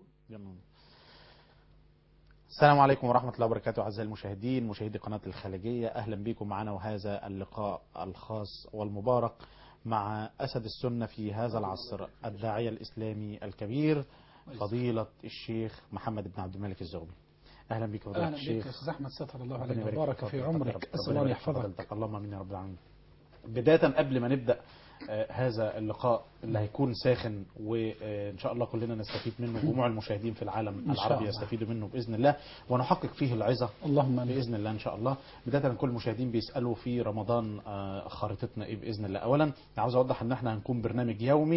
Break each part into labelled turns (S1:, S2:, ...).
S1: يلا. السلام عليكم ورحمة الله وبركاته أعزائي المشاهدين مشاهدي قناة الخليجية أهلا بكم معنا وهذا اللقاء الخاص والمبارك مع أسد السنة في هذا العصر الداعية الإسلامي الكبير فضيلة الشيخ محمد بن عبد الملك الزغبي أهلا بك فضيلة
S2: اهلا بك
S1: الشيخ
S2: يا استاذ احمد ستر الله
S1: ربنا
S2: عليك
S1: يبارك
S2: وبارك
S1: فيك.
S2: في
S1: ربنا
S2: عمرك
S1: يبارك
S2: اسال الله ان
S1: فيك.
S2: يحفظك
S1: فضيلتك. اللهم امين يا رب العالمين بداية قبل ما نبدأ آه، هذا اللقاء اللي هيكون ساخن وإن شاء الله كلنا نستفيد منه جموع المشاهدين في العالم
S2: إن شاء
S1: العربي
S2: الله.
S1: يستفيدوا منه بإذن الله ونحقق فيه العظة
S2: اللهم امين
S1: باذن الله ان شاء الله بدايه كل المشاهدين بيسالوا في رمضان آه، خارطتنا ايه باذن الله اولا عاوز اوضح ان احنا هنكون برنامج يومي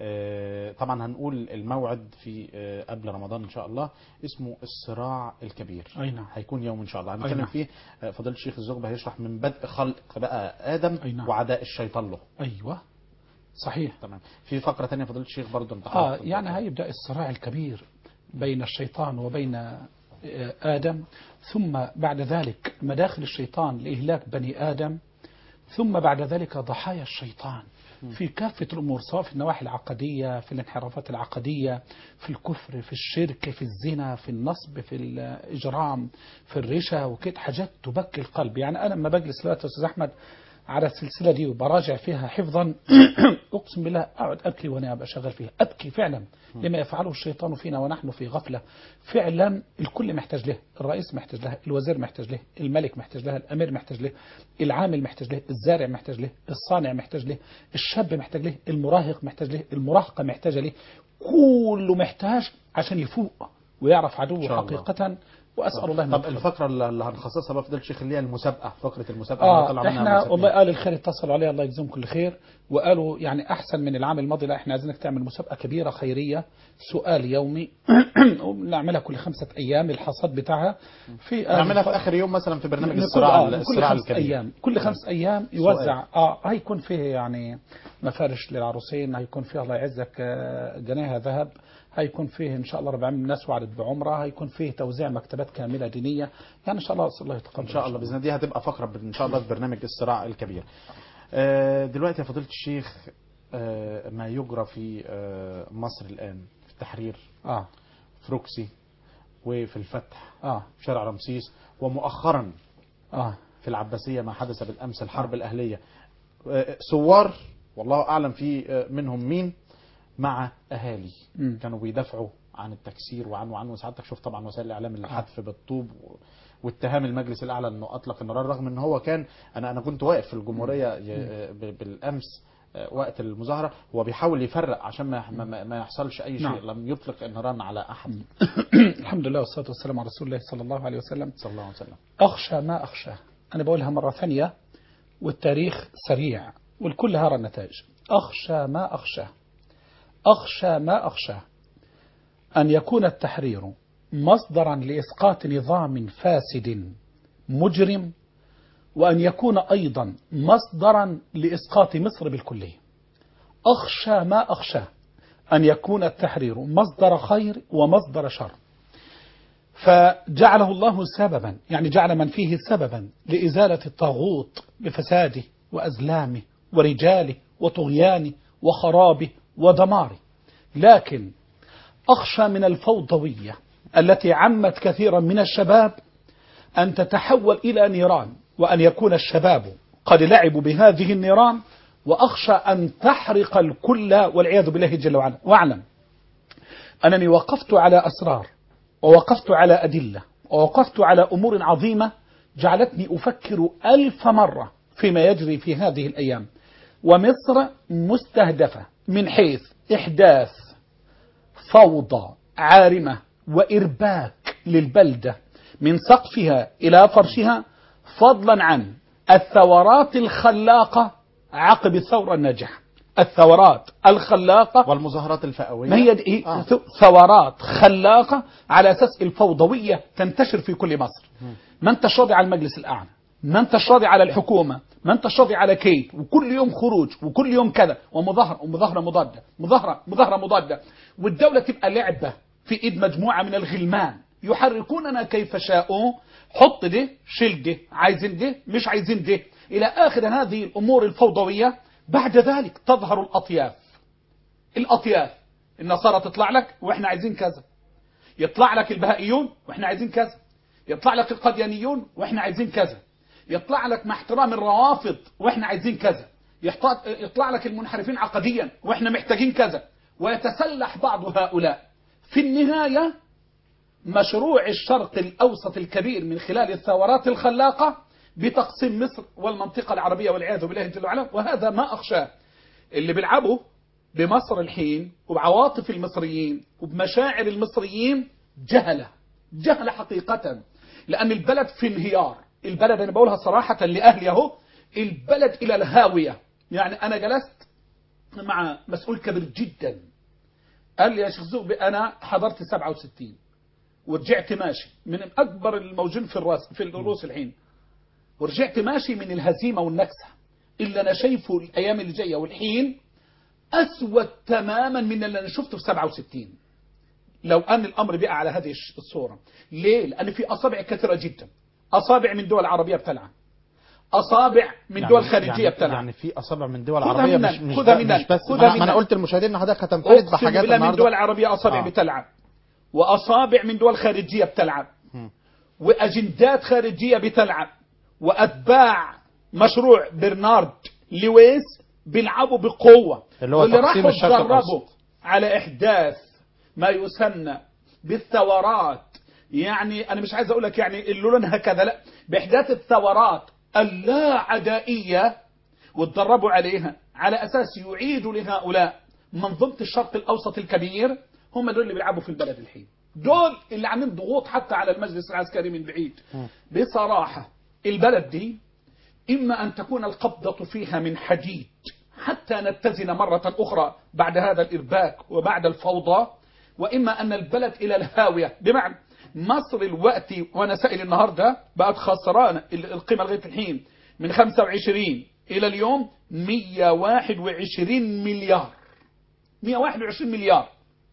S1: آه، طبعا هنقول الموعد في آه، قبل رمضان ان شاء الله اسمه الصراع الكبير
S2: اي نعم
S1: هيكون يوم ان شاء الله
S2: أي
S1: هنتكلم
S2: نعم.
S1: فيه آه، فضيله الشيخ الزغبي هيشرح من بدء خلق بقى ادم
S2: أي نعم.
S1: وعداء الشيطان له
S2: ايوه صحيح
S1: تمام في فقره ثانيه فضيله الشيخ برضه انت
S2: اه
S1: حاطط-
S2: يعني هيبدا الصراع الكبير بين الشيطان وبين آه، ادم ثم بعد ذلك مداخل الشيطان لاهلاك بني ادم ثم بعد ذلك ضحايا الشيطان في كافة الأمور سواء في النواحي العقدية في الانحرافات العقدية في الكفر في الشرك في الزنا في النصب في الإجرام في الرشا وكده حاجات تبكي القلب يعني أنا لما بجلس دلوقتي يا أستاذ أحمد على السلسلة دي وبراجع فيها حفظا أقسم بالله أقعد أبكي وأنا أبقى شغال فيها أبكي فعلا لما يفعله الشيطان فينا ونحن في غفلة فعلا الكل محتاج له الرئيس محتاج له الوزير محتاج له الملك محتاج له الأمير محتاج له العامل محتاج له الزارع محتاج له الصانع محتاج له الشاب محتاج له المراهق محتاج له المراهقة محتاجة له كله محتاج عشان يفوق ويعرف
S1: إن
S2: عدوه
S1: شاء الله.
S2: حقيقة وأسأل الله أن
S1: طب
S2: يوفقه.
S1: الفقره اللي اللي هنخصصها بقى فضيله الشيخ اللي هي المسابقه فقره المسابقه اللي
S2: اه
S1: طلع منها
S2: احنا
S1: مسابقين.
S2: والله قال الخير اتصلوا علي الله يجزيهم كل خير وقالوا يعني احسن من العام الماضي لا احنا عايزينك تعمل مسابقه كبيره خيريه سؤال يومي ونعملها كل خمسه ايام الحصاد بتاعها في
S1: نعملها في اخر يوم مثلا في برنامج
S2: كل-
S1: الصراع
S2: آه، كل
S1: الصراع
S2: خمس
S1: الكبير
S2: ايام كل خمس ايام يوزع اه هيكون فيه يعني مفارش للعروسين هيكون فيه الله يعزك آه، جنيها ذهب هيكون فيه ان شاء الله 400 ناس وعدت بعمره هيكون فيه توزيع مكتبات كامله دينيه يعني ان شاء الله اسال الله يتقبل
S1: ان شاء الله باذن الله دي هتبقى فقره ب- ان شاء الله في برنامج الصراع الكبير آه، دلوقتي يا فضيله الشيخ آه، ما يجرى في آه، مصر الان في التحرير
S2: اه
S1: في روكسي وفي الفتح
S2: اه
S1: في شارع رمسيس ومؤخرا
S2: اه
S1: في العباسيه ما حدث بالامس الحرب الاهليه آه، ثوار والله اعلم في آه، منهم مين مع اهالي
S2: مم.
S1: كانوا بيدافعوا عن التكسير وعن وعن وسعادتك شوف طبعا وسائل الاعلام الحذف بالطوب و- واتهام المجلس الاعلى انه اطلق النار رغم ان هو كان انا انا كنت واقف في الجمهوريه ي- ب- بالامس آه، وقت المظاهره هو بيحاول يفرق عشان ما ما, ما يحصلش اي شيء
S2: نعم.
S1: لم يطلق النيران على احد
S2: الحمد لله والصلاة والسلام على رسول الله صلى الله عليه وسلم
S1: صلى الله عليه وسلم
S2: أخشى ما أخشى أنا بقولها مرة ثانية والتاريخ سريع والكل هرى النتائج أخشى ما أخشى أخشى ما أخشى أن يكون التحرير مصدرا لإسقاط نظام فاسد مجرم وأن يكون أيضا مصدرا لإسقاط مصر بالكلية أخشى ما أخشى أن يكون التحرير مصدر خير ومصدر شر فجعله الله سببا يعني جعل من فيه سببا لإزالة الطاغوت بفساده وأزلامه ورجاله وطغيانه وخرابه ودماره لكن أخشى من الفوضوية التي عمت كثيرا من الشباب أن تتحول إلى نيران وأن يكون الشباب قد لعبوا بهذه النيران وأخشى أن تحرق الكل والعياذ بالله جل وعلا واعلم أنني وقفت على أسرار ووقفت على أدلة ووقفت على أمور عظيمة جعلتني أفكر ألف مرة فيما يجري في هذه الأيام ومصر مستهدفة من حيث إحداث فوضى عارمة وإرباك للبلدة من سقفها إلى فرشها فضلا عن الثورات الخلاقة عقب الثورة الناجحة الثورات الخلاقة
S1: والمظاهرات الفئويه
S2: ما هي دي
S1: آه.
S2: ثورات خلاقة على أساس الفوضوية تنتشر في كل مصر ما انتش راضي على المجلس الأعلى ما انتش راضي على الحكومة ما انتش راضي على كيت وكل يوم خروج وكل يوم كذا ومظاهرة ومظاهرة مضادة مظاهرة مظاهرة مضادة والدولة تبقى لعبة في إيد مجموعة من الغلمان يحركوننا كيف شاءوا حط ده شيل ده عايزين ده مش عايزين ده إلى آخر هذه الأمور الفوضوية بعد ذلك تظهر الأطياف الأطياف النصارى تطلع لك وإحنا عايزين كذا يطلع لك البهائيون واحنا عايزين كذا يطلع لك القديانيون واحنا عايزين كذا يطلع لك مع احترام الروافض واحنا عايزين كذا يحط- يطلع لك المنحرفين عقديا واحنا محتاجين كذا ويتسلح بعض هؤلاء في النهاية مشروع الشرق الأوسط الكبير من خلال الثورات الخلاقة بتقسيم مصر والمنطقة العربية والعياذ بالله جل وعلا وهذا ما أخشاه اللي بيلعبوا بمصر الحين وبعواطف المصريين وبمشاعر المصريين جهلة جهلة حقيقة لأن البلد في انهيار البلد أنا بقولها صراحة لأهلي أهو البلد إلى الهاوية يعني أنا جلست مع مسؤول كبير جدا قال لي يا شيخ زوبي أنا حضرت 67 ورجعت ماشي من أكبر الموجودين في الراس في الروس الحين ورجعت ماشي من الهزيمة والنكسة اللي أنا شايفه الأيام اللي جاية والحين أسود تماما من اللي أنا شفته في 67 لو أن الأمر بقى على هذه الش- الصورة ليه؟ لأن في أصابع كثيرة جدا أصابع من دول عربية بتلعب أصابع من دول خارجية
S1: يعني,
S2: بتلعب
S1: يعني في اصابع من دول
S2: خدها
S1: عربيه
S2: منن،
S1: مش مش,
S2: خدها
S1: ب-
S2: منن،
S1: مش بس
S2: خدها
S1: ما أنا- ما انا
S2: منن.
S1: قلت للمشاهدين ان حضرتك هتنفرد
S2: أقسم
S1: بحاجات
S2: بالله من
S1: النهارده
S2: دول عربية أصابع
S1: آه.
S2: بتلعب وأصابع من دول خارجية بتلعب
S1: مم.
S2: وأجندات خارجية بتلعب وأتباع مشروع برنارد لويس بيلعبوا بقوة
S1: اللي هو
S2: واللي
S1: تقسيم
S2: راحوا
S1: الشرق
S2: تدربوا
S1: الأوسط.
S2: على إحداث ما يسمى بالثورات يعني أنا مش عايز أقول لك يعني اللي لونها كذا لا بإحداث الثورات اللا عدائية وتدربوا عليها على أساس يعيدوا لهؤلاء منظومة الشرق الأوسط الكبير هم دول اللي بيلعبوا في البلد الحين دول اللي عاملين ضغوط حتى على المجلس العسكري من بعيد بصراحة البلد دي إما أن تكون القبضة فيها من حديد حتى نتزن مرة أخرى بعد هذا الإرباك وبعد الفوضى وإما أن البلد إلى الهاوية بمعنى مصر الوقت وأنا سائل النهاردة بقت خسرانة القيمة لغاية الحين من 25 إلى اليوم 121 مليار 121 مليار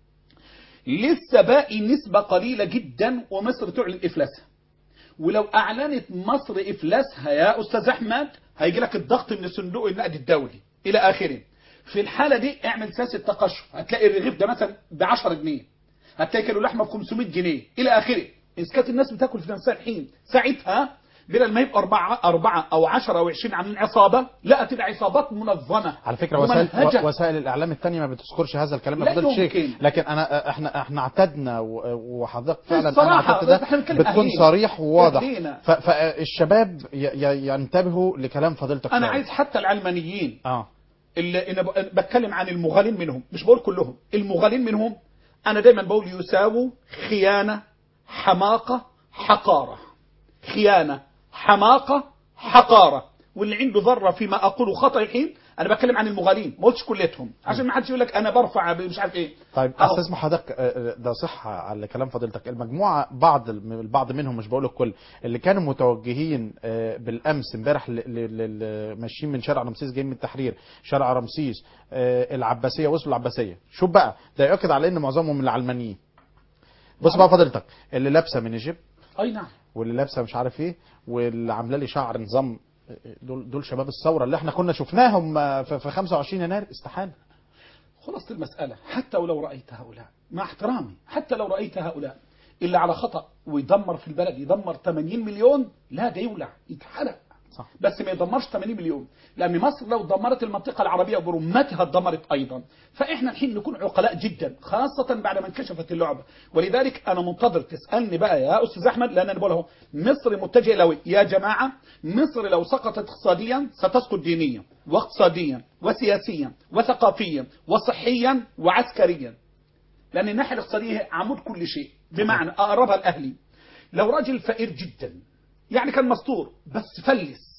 S2: لسه باقي نسبة قليلة جدا ومصر تعلن إفلاسها ولو أعلنت مصر إفلاسها يا أستاذ أحمد هيجي لك الضغط من صندوق النقد الدولي إلى آخره في الحالة دي اعمل سياسة تقشف هتلاقي الرغيف ده مثلا ب 10 جنيه هتلاقي كيلو لحمة ب 500 جنيه إلى آخره إذا كانت الناس بتاكل في نفسها الحين ساعتها بدل ما يبقى أربعة, أربعة أو عشرة أو عشرين عاملين عصابة لا تبقى عصابات منظمة
S1: على فكره وسائل
S2: ومنهجة.
S1: وسائل الاعلام الثانيه ما بتذكرش هذا الكلام
S2: لا
S1: يا فضيله الشيخ
S2: يمكن.
S1: لكن انا احنا احنا اعتدنا و- وحضرتك فعلا انا
S2: الصراحة،
S1: اعتدت ده
S2: إحنا بنتكلم
S1: بتكون
S2: أهلينا.
S1: صريح وواضح
S2: أهلينا.
S1: ف- فالشباب ي- ي- ينتبهوا لكلام فضيلتك
S2: أنا
S1: شوية.
S2: عايز حتى العلمانيين
S1: اه
S2: اللي انا ب- بتكلم عن المغالين منهم مش بقول كلهم المغالين منهم انا دايما بقول يساووا خيانة حماقة حقارة خيانة حماقة حقارة واللي عنده ذرة فيما اقوله خطأ الحين انا بتكلم عن المغالين ما قلتش كليتهم عشان ما حدش يقول لك انا برفع ب- مش عارف ايه
S1: طيب
S2: أهو.
S1: استاذ حضرتك آه، ده صحة على كلام فضيلتك المجموعة بعض البعض منهم مش بقول الكل اللي كانوا متوجهين آه، بالامس امبارح ل- ل- ل- ماشيين من شارع رمسيس جايين من التحرير شارع رمسيس آه، العباسية وصلوا العباسية شوف بقى ده يؤكد على ان معظمهم من العلمانيين بص بقى فضيلتك اللي لابسه من جيب
S2: اي نعم
S1: واللي لابسه مش عارف ايه واللي عامله لي شعر نظام دول دول شباب الثوره اللي احنا كنا شفناهم آه، في في 25 يناير استحاله
S2: خلاص المسألة حتى ولو رأيت هؤلاء مع احترامي حتى لو رأيت هؤلاء اللي على خطأ ويدمر في البلد يدمر 80 مليون لا ده يولع يتحرق
S1: صح.
S2: بس ما يدمرش 80 مليون لأن مصر لو دمرت المنطقة العربية برمتها اتدمرت أيضا فإحنا الحين نكون عقلاء جدا خاصة بعد ما انكشفت اللعبة ولذلك أنا منتظر تسألني بقى يا أستاذ أحمد لأن أنا بقوله مصر متجهة لو يا جماعة مصر لو سقطت اقتصاديا ستسقط دينيا واقتصاديا وسياسيا وثقافيا وصحيا وعسكريا لأن الناحية الاقتصادية هي عمود كل شيء بمعنى أقربها الأهلي لو راجل فقير جدا يعني كان مستور بس فلس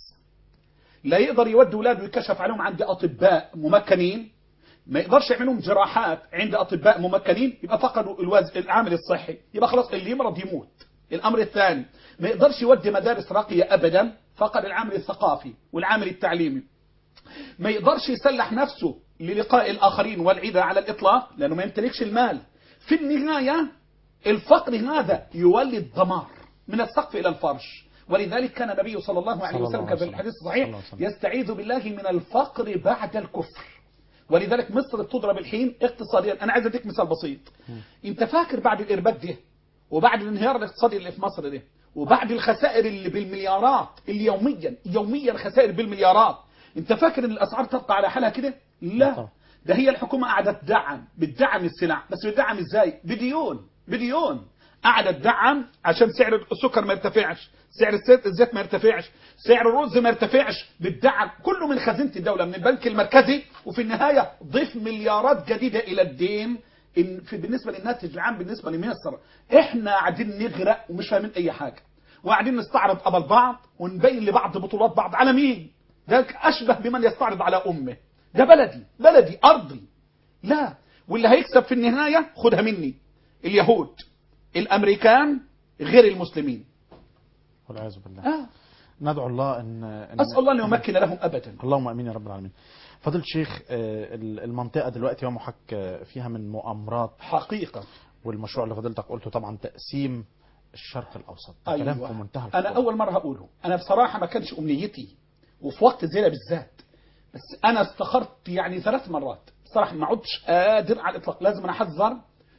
S2: لا يقدر يودي ولاده يكشف عليهم عند أطباء ممكنين ما يقدرش يعملهم جراحات عند أطباء ممكنين يبقى فقدوا الوز... العامل الصحي يبقى خلاص اللي يمرض يموت الأمر الثاني ما يقدرش يودي مدارس راقية أبدا فقد العامل الثقافي والعامل التعليمي ما يقدرش يسلح نفسه للقاء الآخرين والعيدة على الإطلاق لأنه ما يمتلكش المال في النهاية الفقر هذا يولد دمار من السقف إلى الفرش ولذلك كان النبي صلى الله عليه
S1: صلى الله
S2: وسلم
S1: عليه
S2: كما في
S1: وسلم.
S2: الحديث
S1: صلى
S2: الصحيح
S1: الله عليه وسلم.
S2: يستعيذ بالله من الفقر بعد الكفر ولذلك مصر بتضرب الحين اقتصاديا انا عايز اديك مثال بسيط انت فاكر بعد الارباك ده وبعد الانهيار الاقتصادي اللي في مصر ده وبعد الخسائر اللي بالمليارات اللي يوميا يوميا خسائر بالمليارات انت فاكر ان الاسعار تبقى على حالها كده
S1: لا طبعا.
S2: لا ده هي الحكومه قاعده تدعم بتدعم السلع بس بتدعم ازاي بديون بديون قاعده تدعم عشان سعر السكر ما يرتفعش سعر الزيت الزيت ما يرتفعش سعر الرز ما يرتفعش بتدعم كله من خزينه الدوله من البنك المركزي وفي النهايه ضيف مليارات جديده الى الدين إن في بالنسبه للناتج العام بالنسبه لمصر احنا قاعدين نغرق ومش فاهمين اي حاجه وقاعدين نستعرض قبل بعض ونبين لبعض بطولات بعض على مين ده اشبه بمن يستعرض على امه ده بلدي بلدي ارضي لا واللي هيكسب في النهايه خدها مني اليهود الامريكان غير المسلمين
S1: والعياذ بالله
S2: آه.
S1: ندعو الله ان, إن
S2: اسال الله ان يمكن لهم ابدا
S1: اللهم امين يا رب العالمين فضيله الشيخ آه، المنطقه دلوقتي ومحك فيها من مؤامرات
S2: حقيقه
S1: والمشروع اللي فضيلتك قلته طبعا تقسيم الشرق الاوسط ده
S2: أيوة.
S1: كلام في منتهى
S2: انا
S1: الخطوره
S2: اول مره هقوله انا بصراحه ما كانش امنيتي وفي وقت زي ده بالذات بس انا استخرت يعني ثلاث مرات بصراحه ما عدتش قادر على الاطلاق لازم انا احذر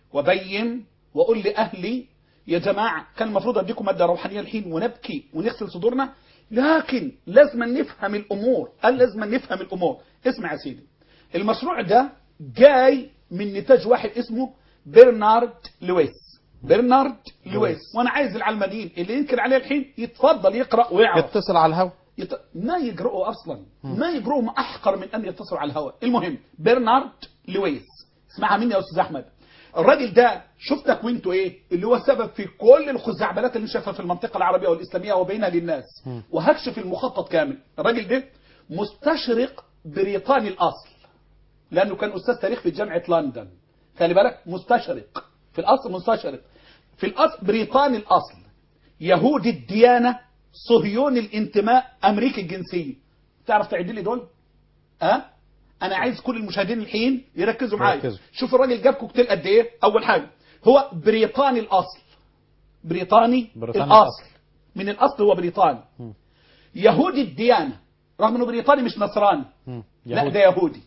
S2: وابين واقول لاهلي يا جماعه كان المفروض اديكم ماده روحانيه الحين ونبكي ونغسل صدورنا لكن لازم نفهم الامور قال لازم نفهم الامور اسمع يا سيدي المشروع ده جاي من نتاج واحد اسمه برنارد لويس برنارد لويس
S1: لويس.
S2: وانا عايز العلمانيين اللي ينكر عليه الحين يتفضل يقرا ويعرف
S1: يتصل على الهوا
S2: يط... ما يقرأوا أصلا ما يقرأوا ما أحقر من أن يتصلوا على الهواء المهم برنارد لويس اسمعها مني يا أستاذ أحمد الراجل ده شوف تكوينته ايه اللي هو سبب في كل الخزعبلات اللي شافها في المنطقة العربية والإسلامية وبينها للناس وهكشف المخطط كامل الراجل ده مستشرق بريطاني الأصل لأنه كان أستاذ تاريخ في جامعة لندن خلي بالك مستشرق في الأصل مستشرق في الأصل بريطاني الأصل يهودي الديانة صهيوني الانتماء أمريكي الجنسية تعرف تعد لي دول؟ أه؟ أنا عايز كل المشاهدين الحين يركزوا معايا
S1: يركزوا.
S2: شوف الراجل جاب كوكتيل قد إيه أول حاجة هو بريطاني الأصل بريطاني,
S1: بريطاني
S2: الأصل
S1: الأصل.
S2: من الأصل هو بريطاني
S1: مم.
S2: يهودي الديانة رغم أنه بريطاني مش نصراني
S1: مم.
S2: لا
S1: يهود.
S2: ده يهودي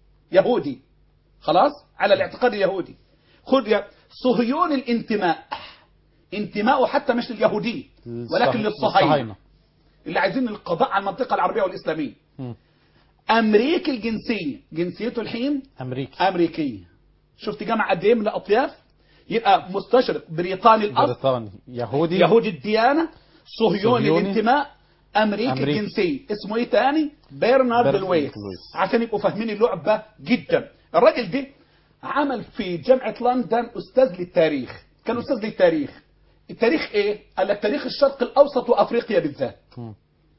S2: يهودي خلاص على الاعتقاد اليهودي خد يا صهيون الانتماء انتماءه حتى مش لليهودية ولكن
S1: للصه-
S2: للصهاينة اللي عايزين القضاء على المنطقة العربية والإسلامية
S1: مم.
S2: أمريكي الجنسية جنسيته الحين
S1: امريكي
S2: أمريكية شفت جمع قد إيه من الأطياف يبقى مستشرق بريطاني الأصل
S1: بريطاني يهودي
S2: يهودي الديانة صهيوني
S1: صهيوني.
S2: الانتماء أمريكي,
S1: أمريكي.
S2: الجنسية اسمه إيه تاني برنارد
S1: برنارد
S2: لويس
S1: لويس.
S2: عشان يبقوا فاهمين اللعبة جدا الراجل ده عمل في جامعة لندن أستاذ للتاريخ كان أستاذ للتاريخ التاريخ إيه؟ قال لك تاريخ الشرق الأوسط وأفريقيا بالذات
S1: مم.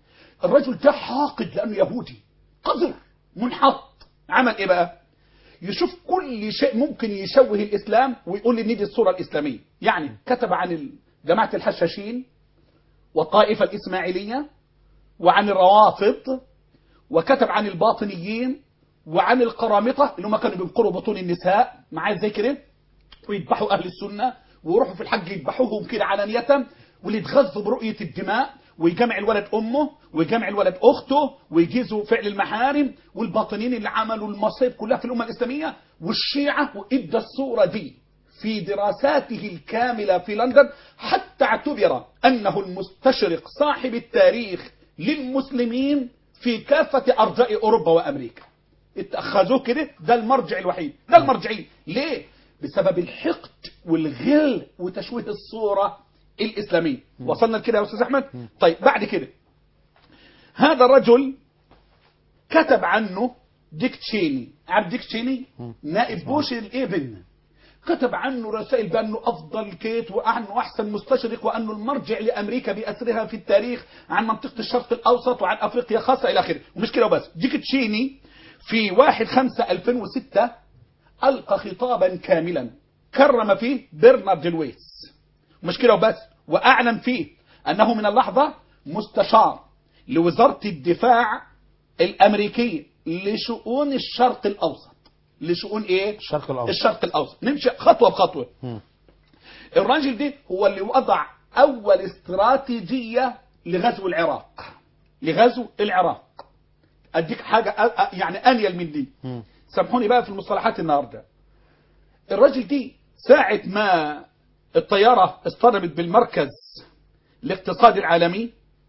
S2: الرجل ده حاقد لأنه يهودي قذر منحط عمل إيه بقى يشوف كل شيء ممكن يشوه الإسلام ويقول لي دي الصورة الإسلامية يعني كتب عن ال- جماعة الحشاشين والطائفة الإسماعيلية وعن الروافض وكتب عن الباطنيين وعن القرامطة اللي هم كانوا بينقروا بطون النساء معايا زي كده ويذبحوا أهل السنة ويروحوا في الحج يذبحوهم كده علانية واللي يتغذوا برؤية الدماء ويجمع الولد أمه ويجمع الولد أخته ويجيزوا فعل المحارم والباطنيين اللي عملوا المصايب كلها في الأمة الإسلامية والشيعة وإدى الصورة دي في دراساته الكاملة في لندن حتى اعتبر أنه المستشرق صاحب التاريخ للمسلمين في كافة أرجاء أوروبا وأمريكا اتخذوه كده ده المرجع الوحيد ده المرجعي ليه بسبب الحقد والغل وتشويه الصورة الإسلامية وصلنا لكده يا أستاذ أحمد طيب بعد كده هذا الرجل كتب عنه ديك تشيني عارف ديك تشيني نائب بوش الابن كتب عنه رسائل بأنه أفضل كيت وأنه أحسن مستشرق وأنه المرجع لأمريكا بأسرها في التاريخ عن منطقة الشرق الأوسط وعن أفريقيا خاصة إلى آخره ومش كده وبس ديك تشيني في 1 5 2006 ألقى خطابا كاملا كرم فيه برنارد لويس مش كده وبس وأعلن فيه أنه من اللحظة مستشار لوزارة الدفاع الأمريكية لشؤون الشرق الأوسط لشؤون إيه؟
S1: الشرق الأوسط.
S2: الشرق الأوسط نمشي خطوة بخطوة
S1: مم.
S2: الراجل ده هو اللي وضع أول استراتيجية لغزو العراق لغزو العراق أديك حاجة أ- أ- يعني أنيل من دي
S1: مم.
S2: سامحوني بقى في المصطلحات النهارده الراجل دي ساعة ما الطيارة اصطدمت بالمركز الاقتصادي العالمي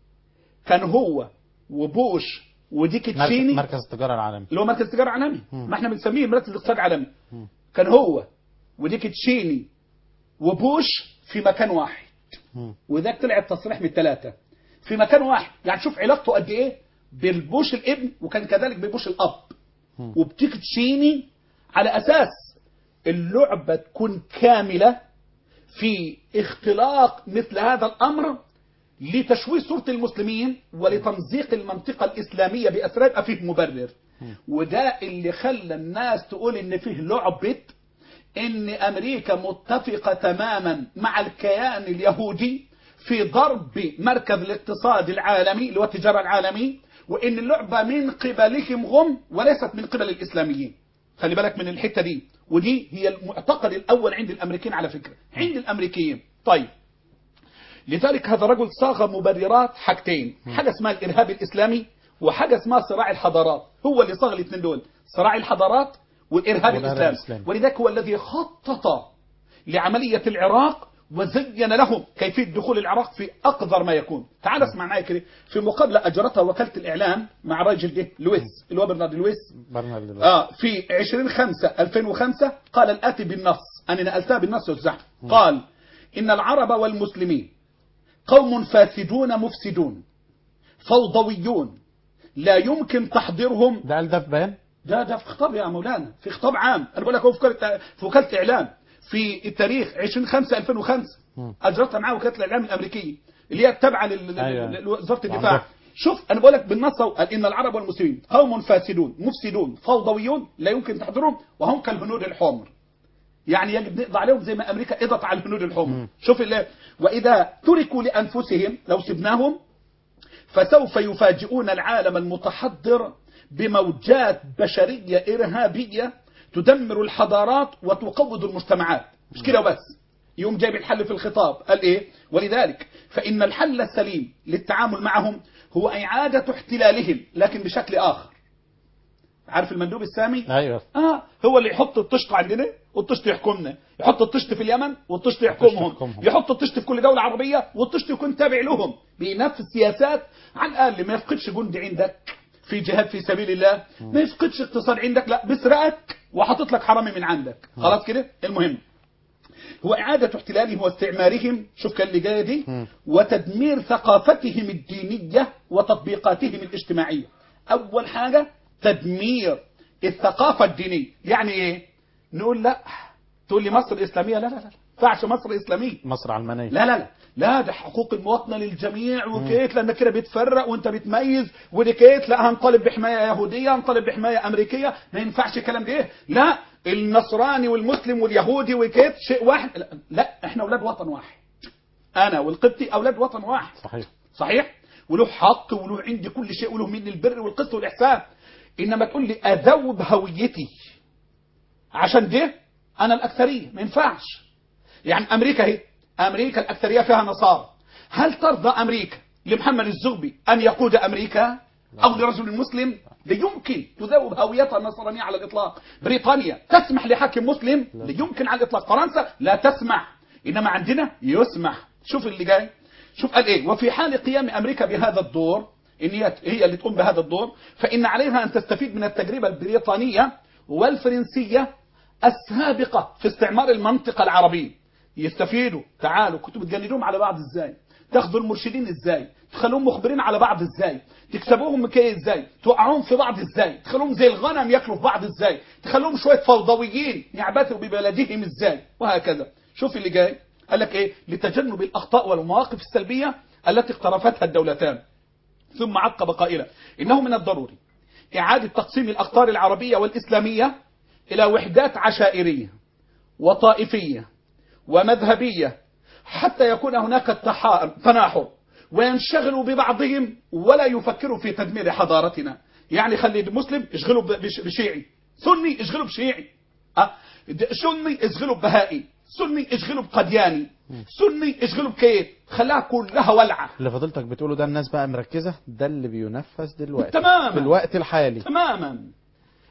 S2: كان هو وبوش وديك
S1: مركز,
S2: تشيني
S1: مركز التجاره العالمي
S2: اللي هو مركز تجارة عالمي
S1: مم.
S2: ما احنا بنسميه مركز الاقتصاد العالمي
S1: مم.
S2: كان هو وديك تشيني وبوش في مكان واحد
S1: مم.
S2: وذاك طلع التصريح من الثلاثة في مكان واحد يعني شوف علاقته قد ايه بالبوش الابن وكان كذلك ببوش الاب
S1: مم.
S2: وبتيك تشيني على اساس اللعبة تكون كاملة في اختلاق مثل هذا الامر لتشويه صورة المسلمين ولتمزيق المنطقة الإسلامية بأسرار يبقى فيه مبرر وده اللي خلى الناس تقول إن فيه لعبة إن أمريكا متفقة تماما مع الكيان اليهودي في ضرب مركز الاقتصاد العالمي اللي هو التجارة العالمي وإن اللعبة من قبلهم هم وليست من قبل الإسلاميين خلي بالك من الحتة دي ودي هي المعتقد الأول عند الأمريكان على فكرة عند الأمريكيين طيب لذلك هذا الرجل صاغ مبررات حاجتين حاجة اسمها الإرهاب الإسلامي وحاجة اسمها صراع الحضارات هو اللي صاغ الاثنين دول صراع الحضارات والإرهاب
S1: والإرهاب
S2: الإسلامي
S1: الإسلامي.
S2: ولذلك هو الذي خطط لعملية العراق وزين لهم كيفية دخول العراق في أقذر ما يكون تعال اسمع معي كده في مقابلة أجرتها وكالة الإعلام مع راجل ده لويس اللي هو برنارد لويس
S1: برنارد لويس.
S2: آه في 20 5 2005 قال الآتي بالنص أنا نقلتها بالنص والزحف قال إن العرب والمسلمين قوم فاسدون مفسدون فوضويون لا يمكن تحضيرهم
S1: ده قال ده في بيان
S2: ده ده في خطاب يا مولانا في خطاب عام انا بقول لك هو في وكاله في وكاله اعلام في التاريخ 20 5 2005
S1: مم.
S2: اجرتها معاه وكاله الاعلام الامريكيه اللي هي تابعه لل-
S1: أيوة.
S2: لل- لوزاره
S1: عندها.
S2: الدفاع شوف انا بقول لك بالنص أهو، قال ان العرب والمسلمين قوم فاسدون مفسدون فوضويون لا يمكن تحضرهم وهم كالهنود الحمر يعني يجب نقضي عليهم زي ما امريكا قضت على الهنود الحمر
S1: مم.
S2: شوف الله واذا تركوا لانفسهم لو سبناهم فسوف يفاجئون العالم المتحضر بموجات بشرية إرهابية تدمر الحضارات وتقوض المجتمعات مش كده بس يوم جايب الحل في الخطاب قال إيه ولذلك فإن الحل السليم للتعامل معهم هو إعادة احتلالهم لكن بشكل آخر عارف المندوب السامي
S1: ايوه
S2: اه هو اللي يحط الطشت عندنا والطشت يحكمنا يحط الطشت في اليمن والطشت يحكمهم
S1: يحكمهم.
S2: يحط الطشت في كل دولة عربية والطشت يكون تابع لهم بينفذ سياسات على الأقل ما يفقدش جندي عندك في جهاد في سبيل الله ما يفقدش اقتصاد عندك لا بيسرقك وحاطط لك حرامي من عندك خلاص كده المهم هو إعادة احتلالهم واستعمارهم شوف كان اللي جاية دي
S1: مم.
S2: وتدمير ثقافتهم الدينية وتطبيقاتهم الاجتماعية أول حاجة تدمير الثقافة الدينية يعني إيه نقول لا تقول لي مصر إسلامية لا لا لا فعش مصر إسلامية
S1: مصر علمانية
S2: لا لا لا لا ده حقوق المواطنة للجميع وكيت لأن كده بتفرق وانت بتميز ودي كيت لا هنطالب بحماية يهودية هنطالب بحماية أمريكية ما ينفعش الكلام ده إيه لا النصراني والمسلم واليهودي وكيت شيء واحد لا, لا احنا أولاد وطن واحد أنا والقبطي أولاد وطن واحد
S1: صحيح
S2: صحيح وله حق وله عندي كل شيء وله مني البر والقسط والإحسان إنما تقول لي أذوب هويتي عشان ده أنا الأكثرية ما ينفعش يعني أمريكا هي أمريكا الأكثرية فيها نصارى هل ترضى أمريكا لمحمد الزغبي أن يقود أمريكا أو لرجل مسلم لا يمكن تذوب هويتها النصرانية على الإطلاق بريطانيا تسمح لحاكم مسلم لا يمكن على الإطلاق فرنسا لا تسمح إنما عندنا يسمح شوف اللي جاي شوف قال إيه وفي حال قيام أمريكا بهذا الدور إن هي هي اللي تقوم بهذا الدور فإن عليها أن تستفيد من التجربة البريطانية والفرنسية السابقة في استعمار المنطقة العربية يستفيدوا تعالوا كنتوا بتجندوهم على بعض ازاي تاخدوا المرشدين ازاي تخلوهم مخبرين على بعض ازاي تكسبوهم مكاية ازاي توقعوهم في بعض ازاي تخلوهم زي الغنم ياكلوا في بعض ازاي تخلوهم شوية فوضويين يعبثوا ببلدهم ازاي وهكذا شوف اللي جاي قال لك ايه لتجنب الاخطاء والمواقف السلبية التي اقترفتها الدولتان ثم عقب قائلا إنه من الضروري إعادة تقسيم الأقطار العربية والإسلامية إلى وحدات عشائرية وطائفية ومذهبية حتى يكون هناك التحا- تناحر وينشغلوا ببعضهم ولا يفكروا في تدمير حضارتنا يعني خلي المسلم يشغلوا ب- بش- بشيعي سني يشغلوا بشيعي أه؟ د- سني يشغلوا ببهائي سني يشغلوا بقدياني سني يشغلوا بكيت خلاها كلها ولعة
S1: اللي فضلتك بتقوله ده الناس بقى مركزة ده اللي بينفذ دلوقتي
S2: تماما.
S1: في الوقت الحالي
S2: تماما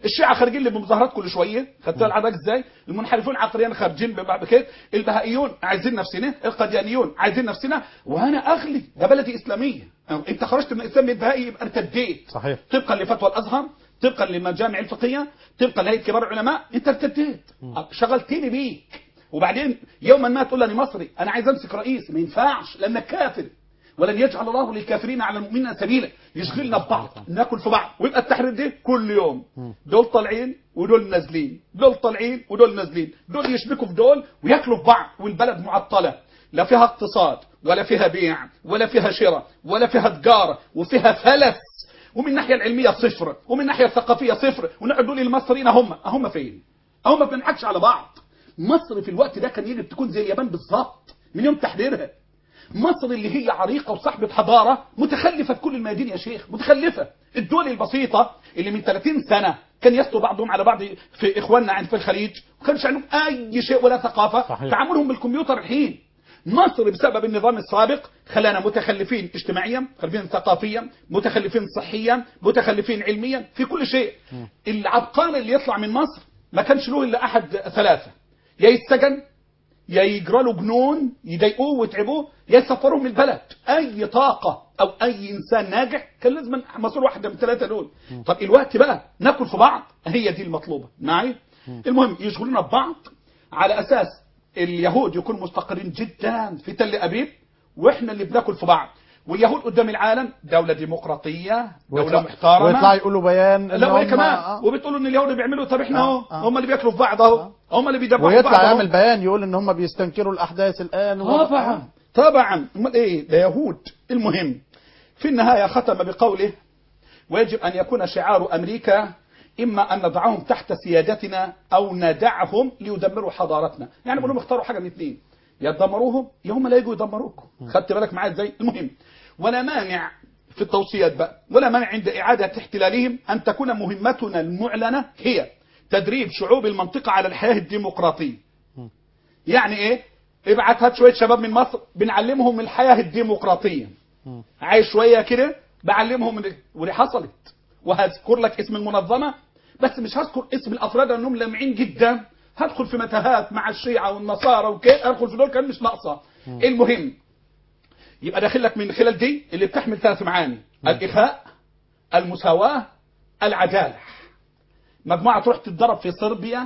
S2: الشيعة خارجين لي بمظاهرات كل شوية خدت العراق ازاي المنحرفون عقليا خارجين بعد كده البهائيون عايزين نفسنا القديانيون عايزين نفسنا وانا اغلي ده بلدي اسلامية انت خرجت من الاسلام البهائي يبقى ارتديت
S1: صحيح
S2: طبقا لفتوى الازهر طبقا لمجامع الفقهيه طبقا لهيئه كبار العلماء انت ارتديت شغلتني بيك وبعدين يوما ما تقول لي انا مصري انا عايز امسك رئيس ما ينفعش لانك كافر ولن يجعل الله للكافرين على المؤمنين سبيلا يشغلنا ببعض ناكل في بعض ويبقى التحرير ده كل يوم دول طالعين ودول نازلين دول طالعين ودول نازلين دول يشبكوا في دول وياكلوا في بعض والبلد معطله لا فيها اقتصاد ولا فيها بيع ولا فيها شراء ولا فيها تجاره وفيها فلس ومن الناحيه العلميه صفر ومن الناحيه الثقافيه صفر ونقعد نقول المصريين هم هم فين هم ما بنضحكش على بعض مصر في الوقت ده كان يجب تكون زي اليابان بالظبط من يوم تحريرها مصر اللي هي عريقة وصاحبة حضارة متخلفة في كل الميادين يا شيخ متخلفة الدول البسيطة اللي من 30 سنة كان يسطو بعضهم على بعض في إخواننا عند في الخليج ما كانش عندهم أي شيء ولا ثقافة
S1: صحيح.
S2: تعاملهم بالكمبيوتر الحين مصر بسبب النظام السابق خلانا متخلفين اجتماعيا متخلفين ثقافيا متخلفين صحيا متخلفين علميا في كل شيء العبقري اللي يطلع من مصر ما كانش له الا احد ثلاثه يا يتسجن يا يجرى له جنون يضايقوه ويتعبوه يا يسفروه من البلد اي طاقه او اي انسان ناجح كان لازم مصير واحده من الثلاثه دول طب الوقت بقى ناكل في بعض هي دي المطلوبه معي المهم يشغلونا ببعض على اساس اليهود يكونوا مستقرين جدا في تل ابيب واحنا اللي بناكل في بعض واليهود قدام العالم دوله ديمقراطيه دوله
S1: ويطلع-
S2: محترمه
S1: ويطلع يقولوا بيان إن
S2: لا وهي
S1: هم-
S2: كمان
S1: آه.
S2: وبتقولوا ان اليهود بيعملوا طب احنا اهو
S1: آه، آه.
S2: هم اللي بياكلوا في بعض اهو
S1: آه.
S2: هم اللي بيدبحوا في بعض
S1: ويطلع
S2: أهو.
S1: يعمل بيان يقول ان هم بيستنكروا الاحداث الان و-
S2: طبعا طبعا امال ايه ده يهود المهم في النهايه ختم بقوله ويجب ان يكون شعار امريكا اما ان نضعهم تحت سيادتنا او ندعهم ليدمروا حضارتنا يعني بيقولوا اختاروا حاجه من اثنين يا تدمروهم يا هم لا يجوا يدمروكم خدت بالك معايا ازاي المهم ولا مانع في التوصيات بقى ولا مانع عند اعاده احتلالهم ان تكون مهمتنا المعلنه هي تدريب شعوب المنطقه على الحياه الديمقراطيه يعني ايه ابعت هات شويه شباب من مصر بنعلمهم الحياه الديمقراطيه
S1: مم.
S2: عايز شويه كده بعلمهم من ودي حصلت وهذكر لك اسم المنظمه بس مش هذكر اسم الافراد لانهم لامعين جدا هدخل في متاهات مع الشيعه والنصارى وكده ادخل في دول كان مش ناقصه المهم يبقى داخل لك من خلال دي اللي بتحمل ثلاث معاني الاخاء المساواه العداله مجموعه تروح تتدرب في صربيا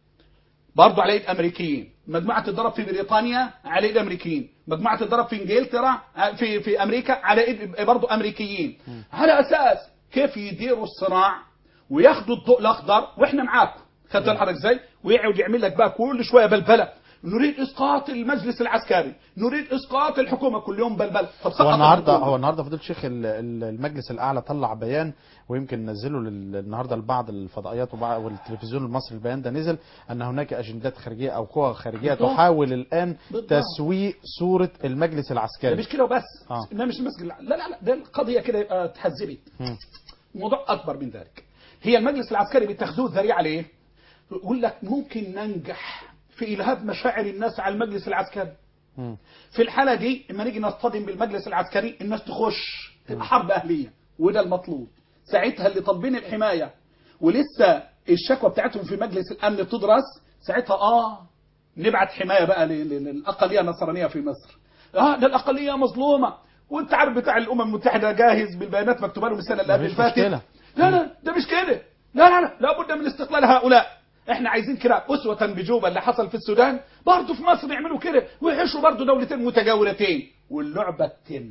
S2: برضه على ايد امريكيين مجموعه تتدرب في بريطانيا على ايد امريكيين مجموعه تتدرب في انجلترا في في امريكا على ايد برضه امريكيين على اساس كيف يديروا الصراع وياخدوا الضوء الاخضر واحنا معاكم خدت الحركه ازاي ويقعد يعمل لك بقى كل شويه بلبله نريد اسقاط المجلس العسكري نريد اسقاط الحكومه كل يوم بلبله طب سقط
S1: هو النهارده
S2: الحكومة.
S1: هو النهارده فضيله الشيخ ال- ال- المجلس الاعلى طلع بيان ويمكن نزله لل- النهارده لبعض الفضائيات وبع- والتلفزيون المصري البيان ده نزل ان هناك اجندات خارجيه او قوى خارجيه
S2: بالضبط.
S1: تحاول الان
S2: بالضبط.
S1: تسويق صوره المجلس
S2: ده
S1: العسكري
S2: مش كده وبس
S1: آه.
S2: ده مش المسجد لا لا لا ده القضيه كده يبقى تحزبت
S1: مم.
S2: موضوع اكبر من ذلك هي المجلس العسكري بيتخذوه ذريعه ليه يقول لك ممكن ننجح في الهاب مشاعر الناس على المجلس العسكري
S1: مم.
S2: في الحاله دي اما نيجي نصطدم بالمجلس العسكري الناس تخش تبقى حرب اهليه وده المطلوب ساعتها اللي طالبين الحمايه ولسه الشكوى بتاعتهم في مجلس الامن بتدرس ساعتها اه نبعت حمايه بقى لل- لل- للاقليه النصرانيه في مصر اه ده الاقليه مظلومه وانت عارف بتاع الامم المتحده جاهز بالبيانات مكتوبه لهم السنه اللي قبل
S1: مفيش
S2: اللي فاتت
S1: مشكلة.
S2: لا لا ده مش كده لا لا لا لابد من استقلال هؤلاء احنا عايزين كده اسوة بجوبة اللي حصل في السودان برضه في مصر يعملوا كده ويعيشوا برضه دولتين متجاورتين واللعبة تتم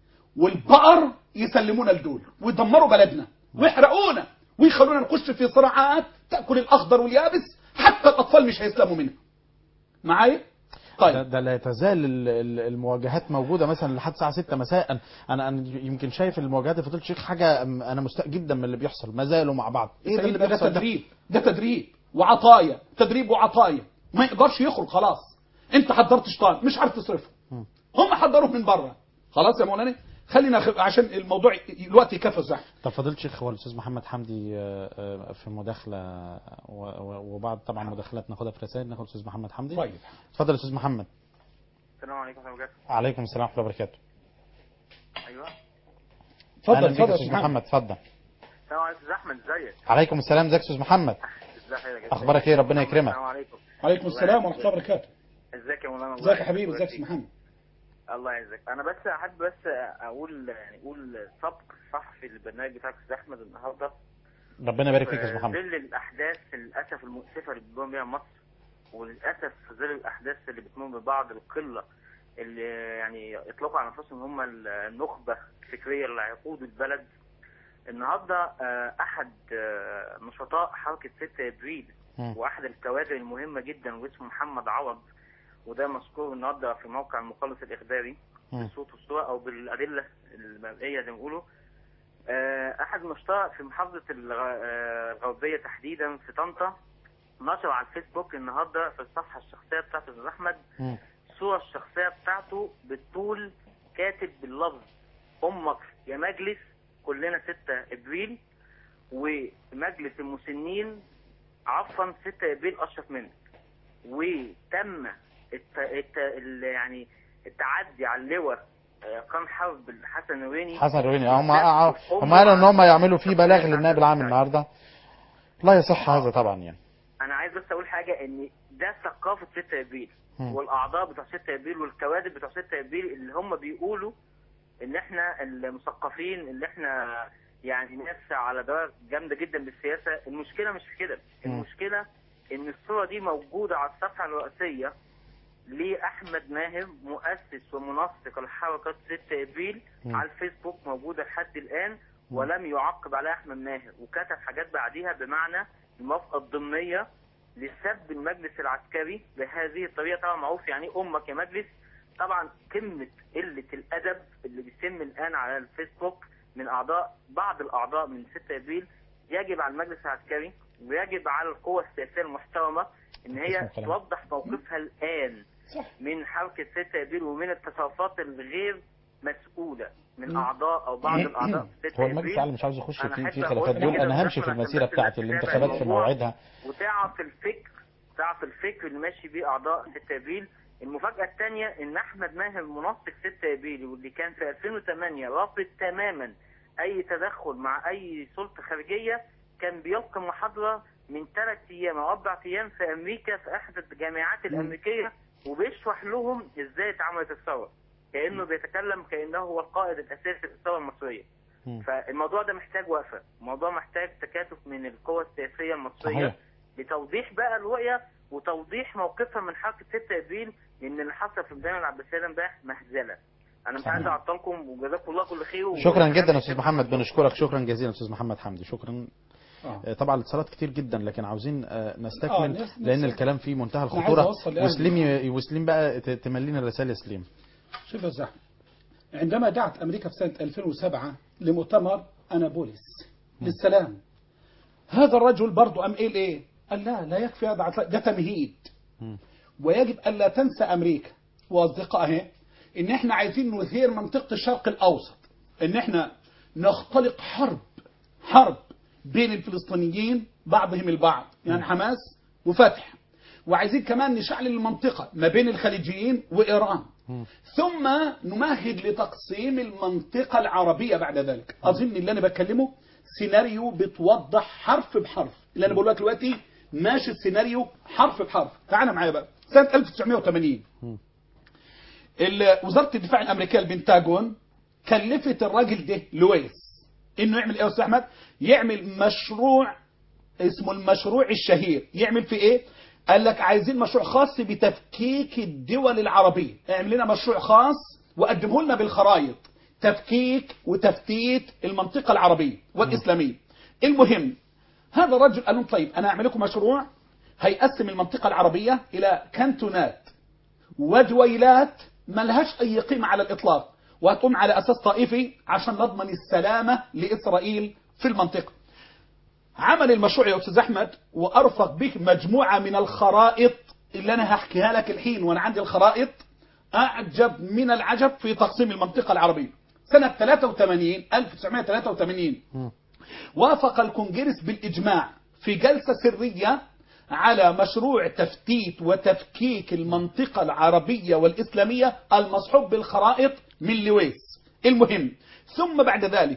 S2: والبقر يسلمونا لدول ويدمروا بلدنا ويحرقونا ويخلونا نخش في صراعات تاكل الاخضر واليابس حتى الاطفال مش هيسلموا منها معايا
S1: ده,
S2: طيب
S1: ده لا تزال ال- ال- المواجهات موجوده مثلا لحد الساعه 6 مساء انا انا يمكن شايف المواجهات اللي فضيله الشيخ حاجه م- انا مستاء جدا من اللي بيحصل ما زالوا مع بعض ايه ده اللي
S2: ده
S1: بيحصل ده؟
S2: تدريب ده تدريب وعطايا تدريب وعطايا ما يقدرش يخرج خلاص انت حضرت شيطان مش عارف تصرفه
S1: مم.
S2: هم حضروه من بره خلاص يا مولانا خلينا خ... عشان الموضوع ي- الوقت يكفي الزحمه
S1: طب فضيله الشيخ هو الاستاذ محمد حمدي آه، آه، في مداخله و- و- وبعد طبعا مداخلات ناخدها في رسائل ناخد الاستاذ محمد حمدي
S2: طيب
S1: اتفضل يا استاذ محمد
S3: السلام عليكم ورحمة الله وبركاته
S1: عليكم السلام ورحمه الله وبركاته
S3: أيوه
S2: اتفضل
S1: أهلا بك
S2: اتفضل
S1: يا
S2: يا
S1: استاذ
S2: أستاذ محمد
S1: محمد اتفضل
S3: السلام عليكم استاذ احمد ازيك
S1: عليكم السلام ازيك يا استاذ محمد
S3: ازي حضرتك
S1: اخبارك ايه ربنا يكرمك
S3: السلام عليكم
S2: وعليكم السلام ورحمة الله وبركاته
S3: ازيك يا مولانا
S2: ازيك يا حبيبي ازيك يا أستاذ محمد
S3: الله يعزك انا بس احب بس اقول يعني اقول سبق صحفي البرنامج بتاعك استاذ احمد النهارده
S1: ربنا يبارك فيك يا
S3: في
S1: استاذ محمد
S3: ظل الاحداث للاسف المؤسفه اللي بتمر بيها مصر وللاسف في ظل الاحداث اللي بتمر ببعض القله اللي يعني يطلقوا على انفسهم هم النخبه الفكريه اللي هيقودوا البلد النهارده آه، احد آه، نشطاء حركه 6 ابريل
S1: مم.
S3: واحد الكوادر المهمه جدا واسمه محمد عوض وده مذكور النهارده في موقع المخلص الاخباري
S1: مم.
S3: بالصوت والصوره او بالادله المرئيه زي ما بيقولوا آه، احد النشطاء في محافظه الغ- آه، الغربيه تحديدا في طنطا نشر على الفيسبوك النهارده في الصفحه الشخصيه بتاعته استاذ احمد
S1: مم.
S3: الصوره الشخصيه بتاعته بالطول كاتب باللفظ امك يا مجلس كلنا 6 ابريل ومجلس المسنين عفوا 6 ابريل اشرف منك وتم الت... الت... ال- يعني التعدي على اللواء آه، قام حرب الحسن الرويني
S1: حسن رويني هم هم قالوا ان هم يعملوا فيه بلاغ للنائب العام النهارده لا يصح هذا طبعا يعني
S3: انا عايز بس اقول حاجه ان ده ثقافه 6 ابريل
S1: مم.
S3: والاعضاء بتوع 6 ابريل والكوادر بتوع 6 ابريل اللي هم بيقولوا ان احنا المثقفين اللي احنا يعني ناس على درايه جامده جدا بالسياسه المشكله مش في كده
S1: مم.
S3: المشكله ان الصوره دي موجوده على الصفحه الرئيسيه لاحمد ماهر مؤسس ومنسق لحركه 6 ابريل
S1: مم.
S3: على الفيسبوك موجوده لحد الان ولم يعقب عليها احمد ماهر وكتب حاجات بعديها بمعنى الموافقه الضمنيه لسب المجلس العسكري بهذه الطريقه طبعا معروف يعني إيه امك يا مجلس طبعا قمه قله الادب اللي بيتم الان على الفيسبوك من اعضاء بعض الاعضاء من 6 ابريل يجب على المجلس العسكري ويجب على القوى السياسيه المحترمه ان هي
S1: اسمع كلام.
S3: توضح موقفها الان
S2: صح
S3: من حركه 6 ابريل ومن التصرفات الغير مسؤوله من
S2: مم.
S3: اعضاء او بعض الاعضاء في 6
S1: هو المجلس
S3: ابريل
S1: العالي مش عاوز يخش
S3: أنا
S1: في
S3: أحب
S1: في
S3: أقول
S1: خلافات
S3: لك
S1: دول
S3: كده
S1: انا همشي في
S3: عشان
S1: المسيره
S3: الناس
S1: بتاعتي
S3: اللي
S1: الانتخابات في
S3: الموضوع.
S1: موعدها
S3: وتعرف الفكر تعرف الفكر اللي ماشي بيه اعضاء 6 ابريل المفاجاه الثانيه ان احمد ماهر منسق 6 ابريل واللي كان في 2008 رافض تماما اي تدخل مع اي سلطه خارجيه كان بيلقي محاضره من ثلاث ايام او اربع ايام في امريكا في احد الجامعات الامريكيه وبيشرح لهم ازاي اتعملت الثوره كانه بيتكلم كانه هو القائد الاساسي للثوره المصريه
S1: مم.
S3: فالموضوع ده محتاج وقفه الموضوع محتاج تكاتف من القوى السياسيه المصريه
S1: صحيح.
S3: لتوضيح بقى الرؤيه وتوضيح موقفها من حركه 6 ابريل لان اللي حصل في الميدان العباسيه ده امبارح مهزله انا مش
S1: صحيح.
S3: عايز اعطلكم وجزاكم الله كل خير
S1: شكرا جدا يا استاذ محمد بنشكرك شكرا جزيلا استاذ محمد حمدي شكرا
S2: آه.
S1: آه، طبعا الاتصالات كتير جدا لكن عاوزين آه،
S2: آه،
S1: نستكمل
S2: نس-
S1: لان
S2: نس-
S1: الكلام فيه منتهى
S2: عايز
S1: الخطوره
S2: أوصل لأهل
S1: وسليم ي- وسليم بقى ت- تملينا الرسائل يا سليم
S2: شوف يا زحمة عندما دعت أمريكا في سنة 2007 لمؤتمر أنابوليس للسلام هذا الرجل برضه أم قال إيه قال لا لا يكفي هذا عطل- ده تمهيد
S1: مم.
S2: ويجب ألا تنسى أمريكا وأصدقائها إن إحنا عايزين نثير منطقة الشرق الأوسط إن إحنا نختلق حرب حرب بين الفلسطينيين بعضهم البعض يعني حماس وفتح وعايزين كمان نشعل المنطقة ما بين الخليجيين وإيران
S1: مم.
S2: ثم نمهد لتقسيم المنطقة العربية بعد ذلك أظن اللي أنا بكلمه سيناريو بتوضح حرف بحرف اللي أنا بقول لك دلوقتي ماشي السيناريو حرف بحرف تعال معايا بقى سنة 1980
S1: مم.
S2: ال- وزارة الدفاع الأمريكية البنتاجون كلفت الراجل ده لويس إنه يعمل إيه يا أستاذ أحمد؟ يعمل مشروع اسمه المشروع الشهير يعمل في إيه؟ قال لك عايزين مشروع خاص بتفكيك الدول العربية اعمل لنا مشروع خاص وقدمه لنا بالخرائط تفكيك وتفتيت المنطقة العربية والإسلامية المهم هذا الرجل قال لهم طيب أنا أعمل لكم مشروع هيقسم المنطقة العربية إلى كانتونات ودويلات ملهاش أي قيمة على الإطلاق وهتقوم على أساس طائفي عشان نضمن السلامة لإسرائيل في المنطقة عمل المشروع يا أستاذ أحمد وأرفق به مجموعة من الخرائط اللي أنا هحكيها لك الحين وأنا عندي الخرائط أعجب من العجب في تقسيم المنطقة العربية سنة 83 1983
S1: مم.
S2: وافق الكونجرس بالإجماع في جلسة سرية على مشروع تفتيت وتفكيك المنطقة العربية والإسلامية المصحوب بالخرائط من لويس المهم ثم بعد ذلك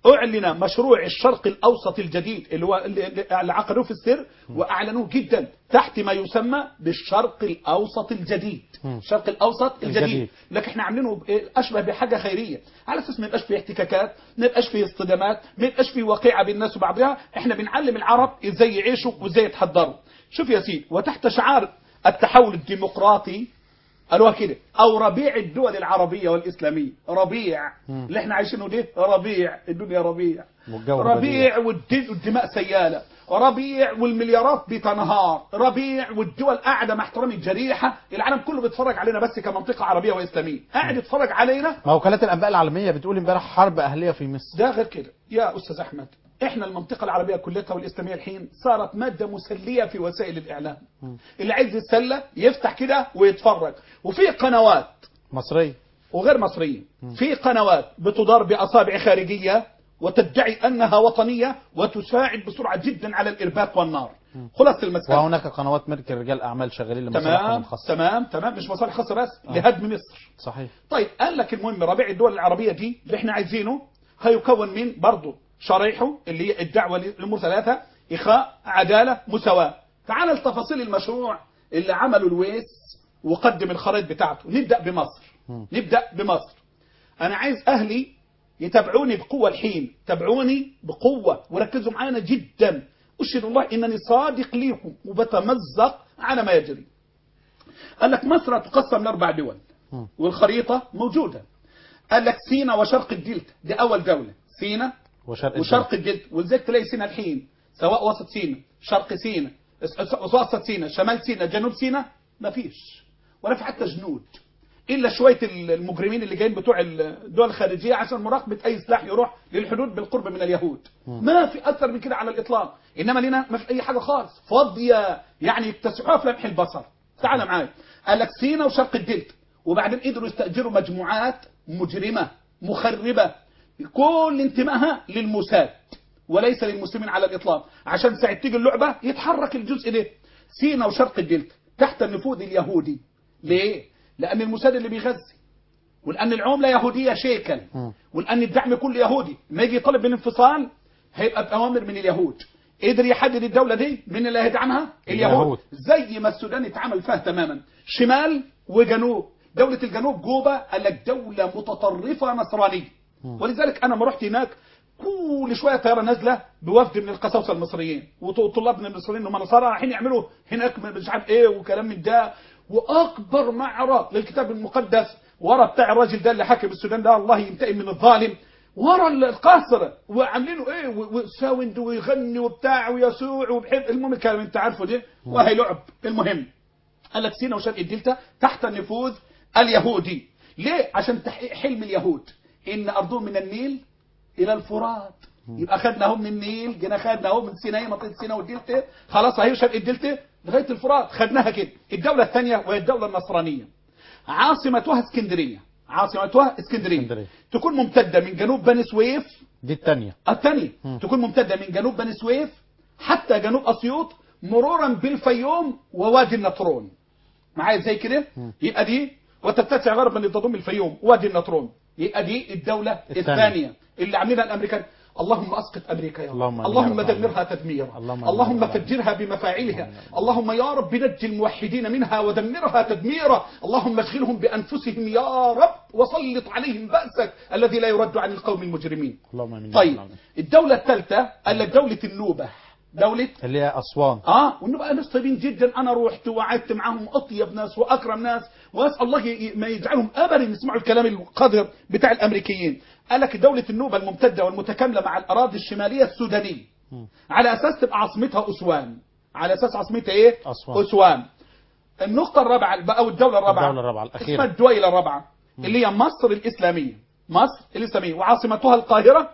S2: أعلن مشروع الشرق الأوسط الجديد اللي هو اللي اللي عقدوه في السر وأعلنوه جدا تحت ما يسمى بالشرق الأوسط الجديد
S1: مم.
S2: الشرق الأوسط الجديد,
S1: الجديد.
S2: لكن احنا عاملينه بإيه؟ أشبه بحاجة خيرية على أساس ما يبقاش فيه احتكاكات ما يبقاش فيه اصطدامات ما يبقاش فيه وقيعة بين الناس وبعضها احنا بنعلم العرب ازاي يعيشوا وازاي يتحضروا شوف يا سيدي وتحت شعار التحول الديمقراطي قالوها كده او ربيع الدول العربيه والاسلاميه ربيع
S1: مم.
S2: اللي احنا عايشينه ده ربيع الدنيا ربيع
S1: والجو
S2: ربيع والدين والدماء سياله ربيع والمليارات بتنهار ربيع والدول قاعده مع احترامي الجريحه العالم كله بيتفرج علينا بس كمنطقه عربيه واسلاميه قاعد يتفرج علينا
S1: ما وكالات الانباء العالميه بتقول امبارح حرب اهليه في مصر
S2: ده غير كده يا استاذ احمد احنا المنطقه العربيه كلها والاسلاميه الحين صارت ماده مسليه في وسائل الاعلام اللي عايز يتسلى يفتح كده ويتفرج وفي قنوات
S1: مصريه
S2: وغير مصريين في قنوات بتدار بأصابع خارجية وتدعي أنها وطنية وتساعد بسرعة جدا على الإرباك والنار خلاص المسألة
S1: وهناك قنوات ملك رجال اعمال شغالين لمصالحهم
S2: تمام
S1: الخاصه
S2: تمام تمام مش مصالح خاصة بس لهدم مصر
S1: صحيح
S2: طيب قال لك المهم ربيع الدول العربية دي اللي احنا عايزينه هيكون من برضه شرايحه اللي هي الدعوة للأمور ثلاثة إخاء عدالة مساواة تعال لتفاصيل المشروع اللي عمله الويس وقدم الخرائط بتاعته نبدأ بمصر
S1: مم.
S2: نبدأ بمصر أنا عايز أهلي يتابعوني بقوة الحين تابعوني بقوة وركزوا معانا جدا أشهد الله إنني صادق ليكم وبتمزق على ما يجري قال لك مصر تقسم لأربع دول
S1: مم.
S2: والخريطة موجودة قال لك سينا وشرق الدلتا دي أول دولة سينا
S1: وشرق
S2: وشرق الدلتا ولذلك تلاقي سينا الحين سواء وسط سينا شرق سينا اس- اس- وسط سينا شمال سينا جنوب سينا ما فيش ولا في حتى جنود الا شويه المجرمين اللي جايين بتوع الدول الخارجيه عشان مراقبه اي سلاح يروح للحدود بالقرب من اليهود ما في اكثر من كده على الاطلاق انما لنا ما في اي حاجه خالص فاضيه يعني يكتسحوها في لمح البصر تعال معايا قال لك سينا وشرق الدلتا وبعدين قدروا يستاجروا مجموعات مجرمه مخربه كل انتمائها للموساد وليس للمسلمين على الاطلاق عشان ساعه تيجي اللعبه يتحرك الجزء ده سينا وشرق الدلتا تحت النفوذ اليهودي ليه لان الموساد اللي بيغذي ولان العمله يهوديه شيكل
S1: مم.
S2: ولان الدعم كله يهودي ما يجي يطالب بالانفصال هيبقى باوامر من اليهود قدر يحدد الدوله دي مين اللي هيدعمها اليهود
S1: اليهود.
S2: زي ما السودان اتعمل فيها تماما شمال وجنوب دولة الجنوب جوبا قال لك دولة متطرفة نصرانية ولذلك أنا ما رحت هناك كل شوية طيارة نازلة بوفد من القساوسة المصريين وطلابنا المصريين هم نصارى رايحين يعملوا هناك مش عارف ايه وكلام من ده واكبر معرض للكتاب المقدس ورا بتاع الراجل ده اللي حاكم السودان ده الله ينتقم من الظالم ورا القصر وعاملينه ايه و- وساوند ويغني وبتاع ويسوع وبحب المهم الكلام انت عارفه ده وهي لعب المهم قال لك سينا وشرق الدلتا تحت النفوذ اليهودي ليه عشان تحقيق حلم اليهود ان ارضهم من النيل الى الفرات يبقى خدنا اهو من النيل جينا خدنا اهو من سيناء منطقه سيناء والدلتا خلاص اهي شرق الدلتا لغايه الفرات خدناها كده الدوله الثانيه وهي الدوله النصرانيه عاصمتها اسكندريه عاصمتها اسكندريه
S1: اسكندرية.
S2: تكون ممتده من جنوب بني سويف
S1: دي الثانيه
S2: الثانية تكون ممتدة من جنوب بني سويف حتى جنوب أسيوط مرورا بالفيوم ووادي النطرون معايا زي كده يبقى دي وتتسع غربا لتضم الفيوم وادي النطرون يبقى دي الدولة
S1: الثانية.
S2: الثانية اللي عاملينها الأمريكان اللهم اسقط امريكا يا رب
S1: اللهم آمين
S2: اللهم
S1: يا رب
S2: دمرها تدميرا
S1: اللهم آمين
S2: اللهم
S1: يا رب.
S2: فجرها بمفاعلها اللهم يا رب نجي الموحدين منها ودمرها تدميرا اللهم اشغلهم بانفسهم يا رب وسلط عليهم باسك الذي لا يرد عن القوم المجرمين
S1: اللهم امين
S2: طيب الدولة الثالثة قال لك دولة النوبة دولة
S1: اللي هي اسوان
S2: اه والنوبة ناس طيبين جدا انا روحت وقعدت معاهم اطيب ناس واكرم ناس واسال الله ي- ما يجعلهم ابدا يسمعوا الكلام القذر بتاع الامريكيين قال لك دولة النوبة الممتدة والمتكاملة مع الاراضي الشمالية السودانية على اساس تبقى عاصمتها اسوان على اساس عاصمتها ايه
S1: أسوان.
S2: اسوان النقطة الرابعة بقى او الدولة الرابعة
S1: الدولة الرابعة الأخيرة.
S2: اسمها الدويلة الرابعة اللي هي مصر الإسلامية مصر الإسلامية وعاصمتها القاهرة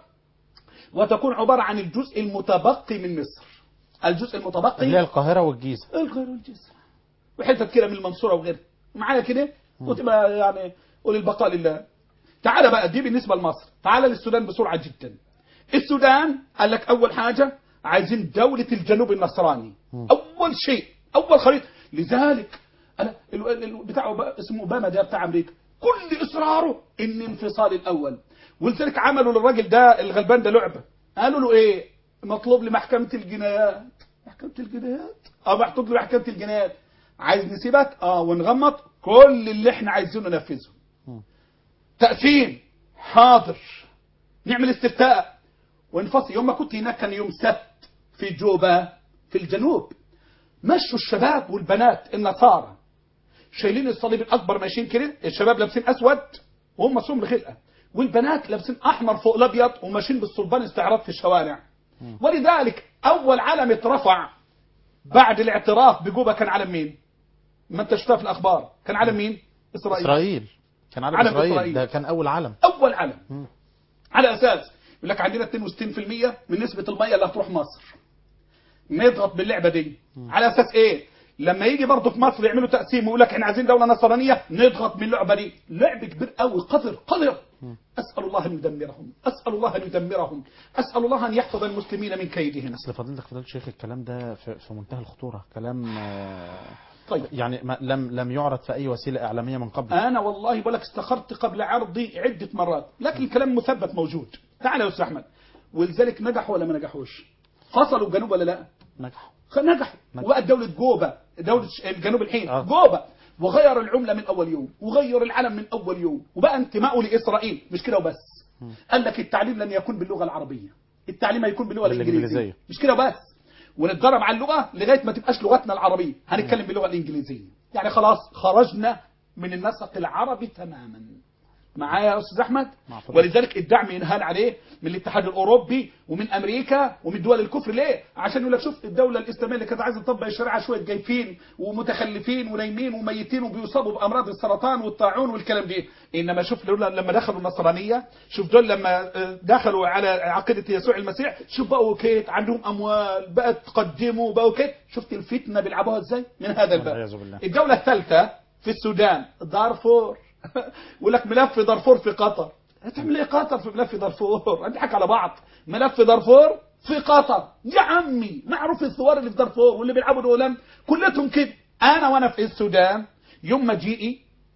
S2: وتكون عبارة عن الجزء المتبقي من مصر الجزء المتبقي
S1: اللي هي القاهره والجيزه
S2: القاهرة والجزر وحتت كده من المنصورة وغيرها معايا كده وتبقى يعني قول البقاء لله تعال بقى دي بالنسبة لمصر تعال للسودان بسرعة جدا السودان قال لك أول حاجة عايزين دولة الجنوب النصراني أول شيء أول خريطة لذلك أنا ال- ال- ال- بتاع أوبا- اسمه أوباما ده بتاع أمريكا كل إصراره إن انفصال الأول ولذلك عملوا للراجل ده الغلبان ده لعبه قالوا له ايه مطلوب لمحكمه الجنايات محكمه الجنايات اه محطوط له محكمه الجنايات عايز نسيبك اه ونغمض كل اللي احنا عايزينه ننفذه
S1: مم.
S2: تقسيم حاضر نعمل استفتاء وانفصل يوم ما كنت هناك كان يوم سبت في جوبا في الجنوب مشوا الشباب والبنات النصارى شايلين الصليب الاكبر ماشيين كده الشباب لابسين اسود وهم سمر خلقه والبنات لابسين احمر فوق الابيض وماشيين بالصلبان استعراض في الشوارع ولذلك اول علم اترفع بعد الاعتراف بجوبا كان علم مين ما انت شفتها في الاخبار كان علم مين اسرائيل,
S1: اسرائيل كان علم
S2: علم
S1: اسرائيل
S2: إسرائيل.
S1: ده كان اول علم
S2: اول علم
S1: مم.
S2: على اساس يقول لك عندنا 62% من نسبه الميه اللي هتروح مصر نضغط باللعبه دي على اساس ايه لما يجي برضه في مصر يعملوا تقسيم ويقول لك احنا عايزين دوله نصرانيه نضغط باللعبه دي لعب كبير قوي قذر قذر اسال الله ان يدمرهم اسال الله ان يدمرهم اسال الله ان يحفظ المسلمين من كيدهم
S1: اصل فضيلتك فضيله الشيخ الكلام ده في, في منتهى الخطوره كلام آه،
S2: طيب
S1: يعني ما لم لم يعرض في اي وسيله اعلاميه من قبل
S2: انا والله بقول لك استخرت قبل عرضي عده مرات لكن الكلام مثبت موجود تعال يا استاذ احمد ولذلك نجحوا ولا ما نجحوش فصلوا الجنوب ولا لا
S1: نجحوا
S2: خ- نجحوا
S1: نجح.
S2: وبقت دولة جوبا دولة ش- الجنوب الحين
S1: آه.
S2: جوبا وغير العملة من أول يوم وغير العلم من أول يوم وبقى انتمائه لإسرائيل مش كده وبس قال لك التعليم لن يكون باللغة العربية التعليم هيكون باللغة الإنجليزية
S1: بالإنجليزية.
S2: مش كده بس ونتدرب على اللغة لغاية ما تبقاش لغتنا العربية هنتكلم باللغة الإنجليزية يعني خلاص خرجنا من النسق العربي تماما معايا يا استاذ احمد
S1: مع فضيلتك.
S2: ولذلك الدعم ينهال عليه من الاتحاد الاوروبي ومن امريكا ومن دول الكفر ليه عشان يقول لك شوف الدوله الاسلاميه اللي كانت عايزه تطبق الشريعه شويه جايفين ومتخلفين ونايمين وميتين وبيصابوا بامراض السرطان والطاعون والكلام ده انما شوف دول لما دخلوا النصرانيه شوف دول لما آه، دخلوا على عقيده يسوع المسيح شوف بقوا كيت عندهم اموال بقت تقدموا بقوا كيت شفت الفتنه بيلعبوها ازاي من هذا الباب
S1: والعياذ بالله.
S2: الجوله الثالثه في السودان دارفور يقول لك ملف دارفور في قطر هتعمل ايه قطر في ملف دارفور نضحك على بعض ملف دارفور في قطر يا عمي معروف الثوار اللي في دارفور واللي بيلعبوا دولان كلتهم كده انا وانا في السودان يوم مجيئي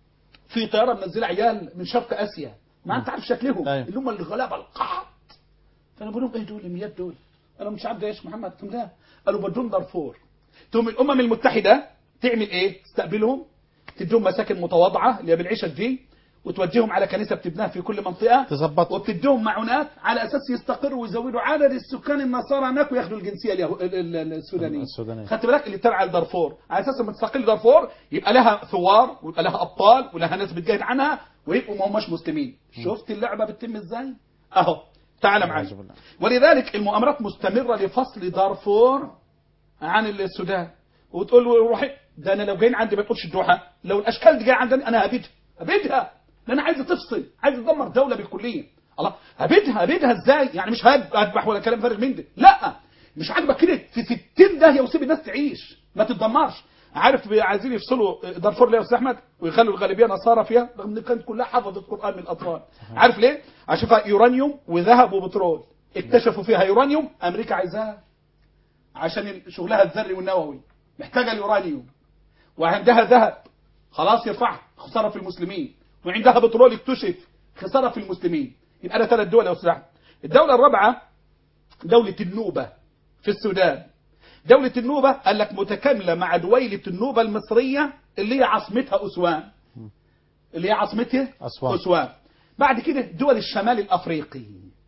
S2: في طياره منزله عيال من شرق اسيا ما انت عارف شكلهم
S1: أيوة.
S2: اللي هم الغلابه القحط فانا بقول لهم ايه دول الميات دول انا مش عارف ده ايش محمد قلت لهم لا قالوا بدون دارفور تقوم الامم المتحده تعمل ايه تستقبلهم تديهم مساكن متواضعه اللي هي بالعيشه دي وتوجههم على كنيسه بتبناها في كل منطقه
S1: تظبط
S2: وبتديهم معونات على اساس يستقروا ويزودوا عدد السكان النصارى هناك وياخدوا الجنسيه اليهو... ال- ال- ال- السودانيه
S1: السودانية.
S2: خدت بالك اللي تبع دارفور على اساس لما تستقل دارفور يبقى لها ثوار ويبقى لها ابطال ولها ناس بتجاهد عنها ويبقوا ما هماش مسلمين شفت اللعبه بتتم ازاي اهو تعال معايا
S1: والعياذ بالله.
S2: ولذلك المؤامرات مستمره لفصل دارفور عن السودان وتقول له روحي ده انا لو جايين عندي ما تقولش الدوحه لو الاشكال دي جايه عندنا انا هبيدها هبيدها لان انا عايز تفصل عايز تدمر دوله بالكليه الله هبيدها هبيدها ازاي يعني مش هد- هذبح ولا كلام فارغ من ده لا مش عاجبك كده في 60 داهيه وسيب الناس تعيش ما تتدمرش عارف بي- عايزين يفصلوا دارفور ليه يا استاذ احمد ويخلوا الغالبيه نصارى فيها رغم ان كانت كلها حفظت القران من الاطفال عارف ليه عشان فيها يورانيوم وذهب وبترول اكتشفوا فيها يورانيوم امريكا عايزاها عشان شغلها الذري والنووي محتاجه اليورانيوم وعندها ذهب خلاص يرفعها خساره في المسلمين وعندها بترول اكتشف خساره في المسلمين يبقى ده ثلاث دول يا استاذ أحمد. الدوله الرابعه دوله النوبه في السودان دولة النوبة قال لك متكاملة مع دويلة النوبة المصرية اللي هي عاصمتها أسوان اللي هي عاصمتها
S1: أسوان.
S2: أسوان بعد كده دول الشمال الأفريقي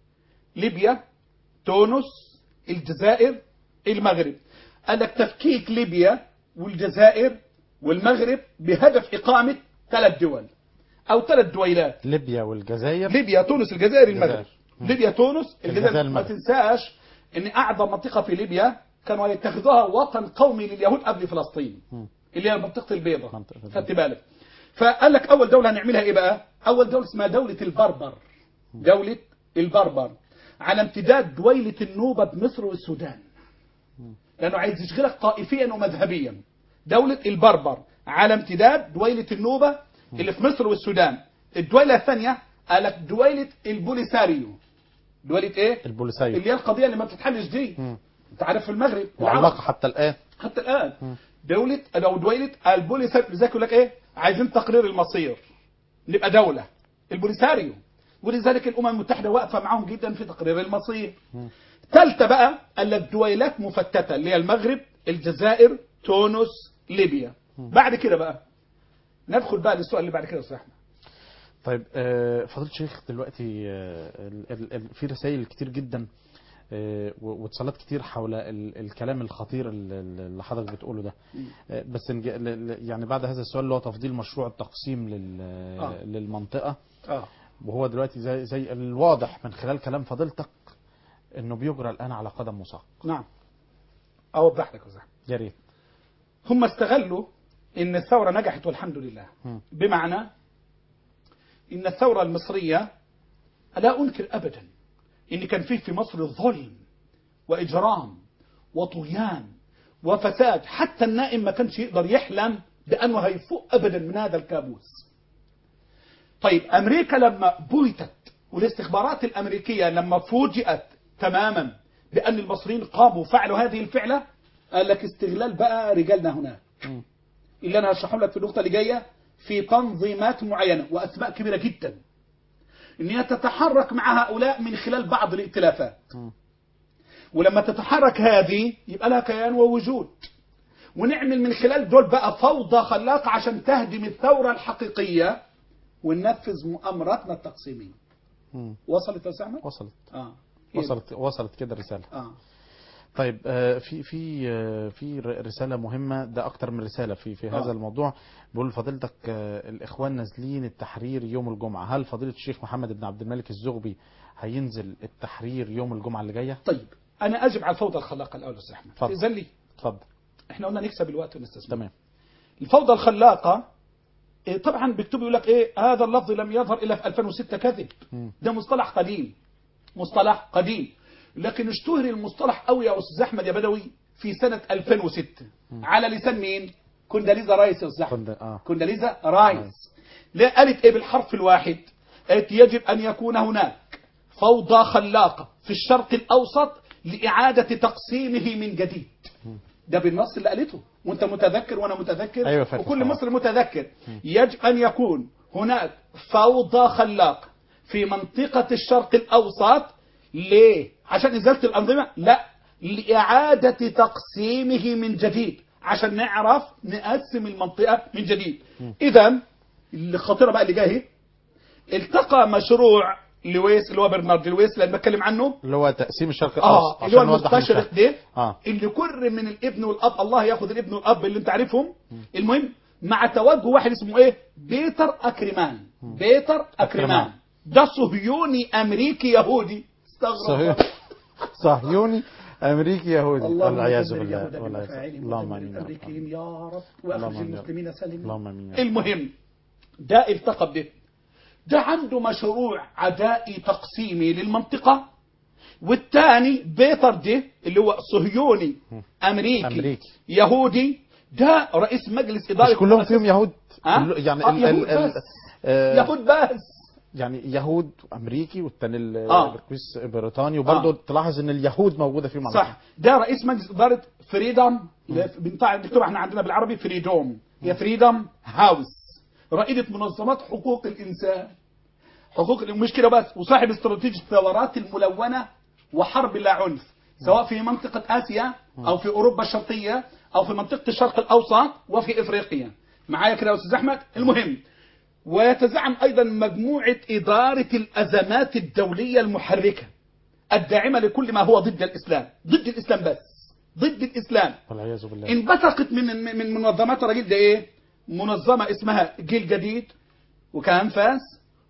S2: ليبيا تونس الجزائر المغرب قال لك تفكيك ليبيا والجزائر والمغرب بهدف إقامة ثلاث دول أو ثلاث دويلات
S1: ليبيا والجزائر
S2: ليبيا تونس الجزائر المغرب
S1: الجزائر. مم.
S2: ليبيا تونس
S1: الجزائر
S2: الجزائر ما
S1: المغرب.
S2: تنساش ان اعظم منطقه في ليبيا كانوا يتخذوها وطن قومي لليهود قبل فلسطين
S1: مم.
S2: اللي هي منطقه البيضاء
S1: منطقة البيضاء.
S2: خدت بالك فقال لك اول دوله هنعملها ايه بقى اول دوله اسمها دوله البربر دوله البربر على امتداد دويله النوبه بمصر والسودان لانه عايز يشغلك طائفيا ومذهبيا دوله البربر على امتداد دويله النوبه اللي في مصر والسودان الدويله الثانيه قال لك دويله البوليساريو دويله ايه
S1: البوليسايو
S2: اللي هي القضيه اللي ما بتتحلش دي
S1: مم.
S2: انت عارف في المغرب
S1: معلقة
S2: العرب
S1: حتى الآن
S2: حتى الان دولة او دويلة البوليساريو لذلك يقول لك ايه عايزين تقرير المصير نبقى دولة البوليساريو ولذلك الامم المتحده واقفه معاهم جدا في تقرير المصير ثالثه بقى قال لك دويلات مفتته اللي هي المغرب الجزائر تونس ليبيا بعد كده بقى ندخل بقى للسؤال اللي بعد كده يا استاذ احمد
S1: طيب آه، فضيلة الشيخ دلوقتي آه، ال- ال- ال- في رسائل كتير جدا آه، و- واتصالات كتير حول ال- الكلام الخطير ال- ال- اللي حضرتك بتقوله ده آه، بس نج- ل- ل- يعني بعد هذا السؤال اللي هو تفضيل مشروع التقسيم لل-
S2: آه.
S1: للمنطقة
S2: اه
S1: وهو دلوقتي زي زي الواضح من خلال كلام فضيلتك انه بيجرى الان على قدم وساق
S2: نعم اوضح لك يا استاذ احمد
S1: يا ريت
S2: هم استغلوا ان الثوره نجحت والحمد لله
S1: مم.
S2: بمعنى ان الثوره المصريه لا انكر ابدا ان كان فيه في مصر ظلم واجرام وطغيان وفساد حتى النائم ما كانش يقدر يحلم بانه هيفوق ابدا من هذا الكابوس طيب امريكا لما بويتت والاستخبارات الامريكيه لما فوجئت تماما بان المصريين قاموا وفعلوا هذه الفعله قال لك استغلال بقى رجالنا هناك
S1: مم.
S2: اللي انا هشرحه لك في النقطه اللي جايه في تنظيمات معينه واسماء كبيره جدا ان هي تتحرك مع هؤلاء من خلال بعض الائتلافات
S1: مم.
S2: ولما تتحرك هذه يبقى لها كيان ووجود ونعمل من خلال دول بقى فوضى خلاقه عشان تهدم الثوره الحقيقيه وننفذ مؤامراتنا التقسيميه
S1: مم.
S2: وصلت يا سامع؟
S1: وصلت
S2: اه
S1: وصلت وصلت كده الرساله
S2: اه
S1: طيب آه، في في آه، في ر- رساله مهمه ده اكتر من رساله في في هذا
S2: آه.
S1: الموضوع بيقول فضيلتك آه، الاخوان نازلين التحرير يوم الجمعه هل فضيله الشيخ محمد بن عبد الملك الزغبي هينزل التحرير يوم الجمعه اللي جايه
S2: طيب انا اجب على الفوضى الخلاقه الاول يا استاذ احمد
S1: اتفضل.
S2: تاذن لي
S1: اتفضل
S2: احنا قلنا نكسب الوقت ونستثمر
S1: تمام
S2: الفوضى الخلاقة إيه، طبعا بيكتبوا يقول لك ايه هذا اللفظ لم يظهر الا في 2006 كذب
S1: مم.
S2: ده مصطلح قديم مصطلح قديم لكن اشتهر المصطلح قوي يا استاذ احمد يا بدوي في سنة 2006 على لسان مين كونداليزا رايس يا استاذ احمد
S1: كنت اه
S2: كونداليزا رايس لا قالت ايه بالحرف الواحد قالت يجب ان يكون هناك فوضى خلاقة في الشرق الاوسط لاعادة تقسيمه من جديد ده بالنص اللي قالته وانت متذكر وانا متذكر
S1: أيوة فاكر
S2: وكل
S1: طبعا.
S2: مصر متذكر يجب ان يكون هناك فوضى خلاقة في منطقة الشرق الاوسط ليه عشان ازالة الانظمة لا لاعادة تقسيمه من جديد عشان نعرف نقسم المنطقة من جديد اذا الخطيرة بقى اللي جايه التقى مشروع لويس اللي هو برنارد لويس اللي أنا بتكلم عنه
S1: اللي هو تقسيم الشرق
S2: اه
S1: الاوسط
S2: اللي هو
S1: عشان نوضح
S2: المستشرق
S1: للمشاهد.
S2: ده
S1: اه
S2: اللي كر من الابن والاب الله ياخذ الابن والاب اللي انت عارفهم المهم مع توجه واحد اسمه ايه بيتر اكرمان بيتر اكرمان
S1: أكرمان.
S2: ده صهيوني امريكي يهودي استغرب
S1: صهيوني صهيوني امريكي يهودي
S2: اللهم
S1: والعياذ
S2: دمر
S1: بالله
S2: اليهود
S1: والعياذ
S2: بمفاعلهم
S1: اللهم
S2: ودمر
S1: امين يا رب.
S2: الامريكيين يا رب
S1: اللهم
S2: واخرج
S1: آمين يا رب.
S2: المسلمين سالمين
S1: اللهم امين يا رب.
S2: المهم ده التقى بده ده عنده مشروع عدائي تقسيمي للمنطقة والثاني بيتر ده اللي هو صهيوني أمريكي,
S1: أمريكي.
S2: يهودي ده رئيس مجلس إدارة
S1: مش كلهم فيهم يهود
S2: ها؟
S1: كل- يعني
S2: آه،
S1: ال-
S2: يهود
S1: ال- ال-
S2: بس.
S1: آه،
S2: يهود بس
S1: يعني يهود امريكي والتاني ال-
S2: آه.
S1: الكويس بريطاني وبرضه
S2: آه.
S1: تلاحظ ان اليهود موجوده فيهم على
S2: صح ده رئيس مجلس إدارة فريدم بتاع الدكتور احنا عندنا بالعربي فريدوم هي فريدم هاوس رائدة منظمات حقوق الإنسان حقوق مش كده بس وصاحب استراتيجية الثورات الملونة وحرب لا عنف سواء في منطقة آسيا أو في أوروبا الشرقية أو في منطقة الشرق الأوسط وفي إفريقيا معايا كده يا أستاذ أحمد المهم ويتزعم أيضا مجموعة إدارة الأزمات الدولية المحركة الداعمة لكل ما هو ضد الإسلام ضد الإسلام بس ضد الإسلام
S1: والعياذ بالله
S2: انبثقت من من منظمات الراجل ده ايه منظمه اسمها جيل جديد وكانفاس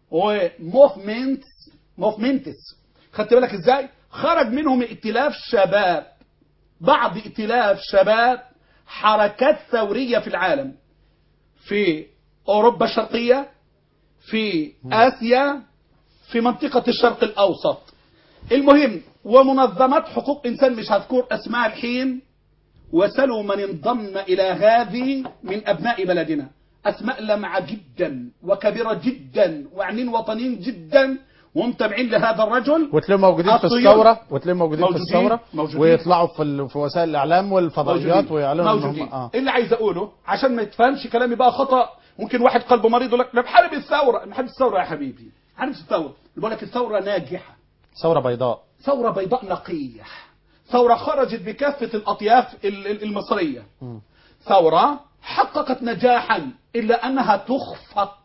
S2: وموفمنت موفمنتس خدت بالك ازاي خرج منهم ائتلاف شباب بعض ائتلاف شباب حركات ثوريه في العالم في اوروبا الشرقيه في اسيا في منطقه الشرق الاوسط المهم ومنظمات حقوق انسان مش هذكر اسماء الحين وسلوا من انضم إلى هذه من أبناء بلدنا أسماء لمعة جدا وكبيرة جدا وعنين وطنيين جدا ومتابعين لهذا الرجل
S1: وتلاقيهم موجودين في
S2: الصيون.
S1: الثوره وتلاقيهم موجودين في
S2: موجودين.
S1: الثوره
S2: موجودين.
S1: ويطلعوا في ال- في وسائل الاعلام والفضائيات
S2: موجودين
S1: ويعلنوا ان
S2: موجودين
S1: هم اه
S2: اللي عايز أقوله عشان ما يتفهمش كلامي بقى خطأ ممكن واحد قلبه مريض يقول لك أنا بحارب الثورة أنا بحارب الثورة يا حبيبي عارف الثوره بقول لك الثوره ناجحه
S1: ثورة بيضاء
S2: ثوره بيضاء نقيه ثوره خرجت بكافه الاطياف ال- ال- المصريه
S1: مم.
S2: ثوره حققت نجاحا الا انها تخفق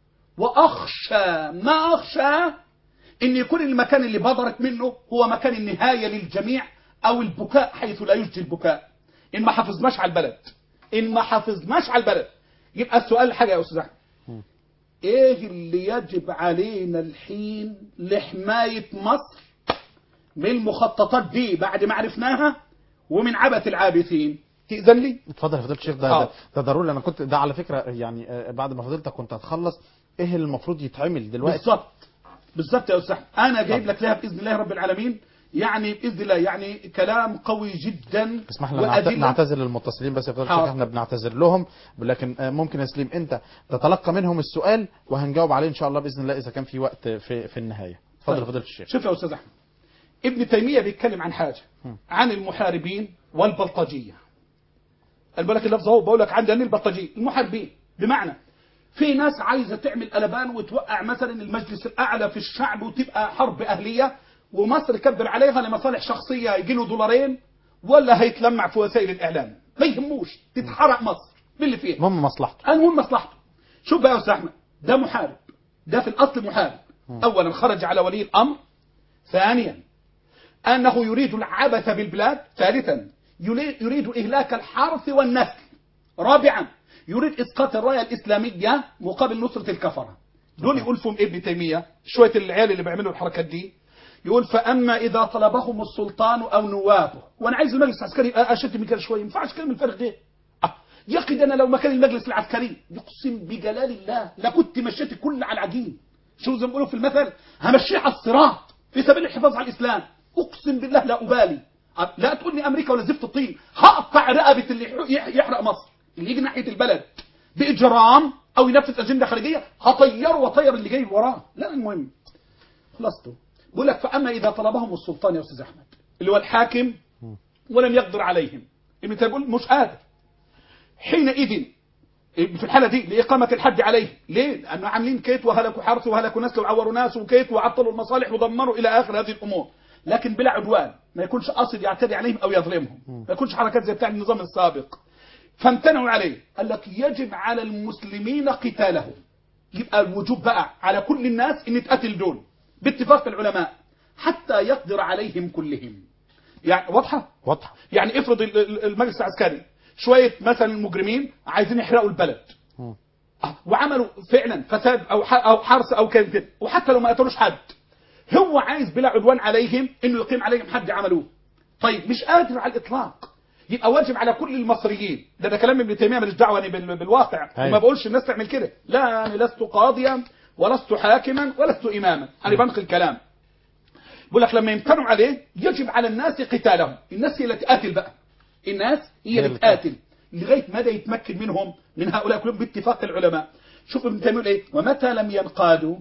S2: واخشى ما اخشى ان يكون المكان اللي بدرت منه هو مكان النهايه للجميع او البكاء حيث لا يجدي البكاء ان ما حافظناش على البلد ان ما حافظناش على البلد يبقى السؤال حاجه يا استاذ احمد ايه اللي يجب علينا الحين لحمايه مصر من المخططات دي بعد ما عرفناها ومن عبث العابثين تأذن لي
S1: اتفضل يا فضيلة الشيخ ده,
S2: آه.
S1: ده, ده ضروري انا كنت ده على فكرة يعني آه، بعد ما فضيلتك كنت هتخلص ايه اللي المفروض يتعمل دلوقتي
S2: بالظبط بالظبط يا استاذ أحمد. انا جايب
S1: اتفضل.
S2: لك لها باذن الله رب العالمين يعني باذن الله يعني كلام قوي جدا
S1: اسمح لنا نعت-
S2: وأدلة.
S1: نعتذر للمتصلين بس يا فضيلة الشيخ
S2: حاضر.
S1: احنا بنعتذر لهم لكن آه، ممكن يا سليم انت تتلقى منهم السؤال وهنجاوب عليه ان شاء الله باذن الله اذا كان في وقت في في النهايه اتفضل يا
S2: طيب.
S1: فضيلة الشيخ
S2: شوف يا استاذ احمد ابن تيميه بيتكلم عن حاجه
S1: هم.
S2: عن المحاربين والبلطجيه انا بقول لك اللفظ اهو بقول لك عندي البلطجيه المحاربين بمعنى في ناس عايزه تعمل قلبان وتوقع مثلا المجلس الاعلى في الشعب وتبقى حرب اهليه ومصر كبر عليها لمصالح شخصيه يجي له دولارين ولا هيتلمع في وسائل الاعلام ما يهموش تتحرق مصر باللي فيها
S1: المهم مصلحته
S2: المهم مصلحته شوف بقى يا استاذ احمد ده محارب ده في الاصل محارب اولا خرج على ولي الامر ثانيا انه يريد العبث بالبلاد ثالثا يريد يريد اهلاك الحرث والنسل رابعا يريد اسقاط الرايه الاسلاميه مقابل نصره الكفره دول يقول فيهم ابن تيميه شويه العيال اللي بيعملوا الحركات دي يقول فاما اذا طلبهم السلطان او نوابه وانا عايز المجلس العسكري يبقى اشد من كده شويه ما ينفعش كلام الفرق ده آه، يا اخي ده انا لو مكان المجلس العسكري يقسم بجلال الله لكنت مشيت الكل على العجين شو زي ما بيقولوا في المثل همشيه على الصراط في سبيل الحفاظ على الاسلام اقسم بالله لا ابالي آه، لا تقول لي امريكا ولا زفت الطين هقطع رقبه اللي يح- يح- يحرق مصر اللي يجي ناحيه البلد باجرام او ينفذ اجنده خارجيه هطيره واطير اللي جاي وراه لا المهم خلصته بقول لك فاما اذا طلبهم السلطان يا استاذ احمد اللي هو الحاكم ولم يقدر عليهم ابن تيميه بيقول مش قادر حينئذ في الحاله دي لاقامه الحد عليه ليه لانه عاملين كيت وهلكوا حرث وهلكوا نسل وعوروا ناس وكيت وعطلوا المصالح ودمروا الى اخر هذه الامور لكن بلا عدوان ما يكونش قاصد يعتدي عليهم او يظلمهم ما يكونش حركات زي بتاع النظام السابق فامتنعوا عليه قال لك يجب على المسلمين قتالهم يبقى الوجوب بقى على كل الناس ان يتقتل دول باتفاق العلماء حتى يقدر عليهم كلهم يعني واضحه
S1: واضحه
S2: يعني افرض ال- ال- المجلس العسكري شويه مثلا المجرمين عايزين يحرقوا البلد
S1: مم.
S2: آه، وعملوا فعلا فساد او ح- او حرس او كان كده وحتى لو ما قتلوش حد هو عايز بلا عدوان عليهم انه يقيم عليهم حد عملوه طيب مش قادر على الاطلاق يبقى واجب على كل المصريين ده ده كلام ابن تيميه ماليش دعوه يعني بال- بالواقع
S1: أيوة.
S2: وما بقولش الناس تعمل كده لا انا لست قاضيا ولست حاكما ولست اماما انا بنقل كلام بقول لك لما يمتنعوا عليه يجب على الناس قتالهم الناس هي اللي تقاتل بقى الناس هي
S1: هي
S2: اللي
S1: اللي
S2: تقاتل لغايه مدى يتمكن منهم من هؤلاء كلهم باتفاق العلماء شوف ابن تيميه يقول ايه ومتى لم ينقادوا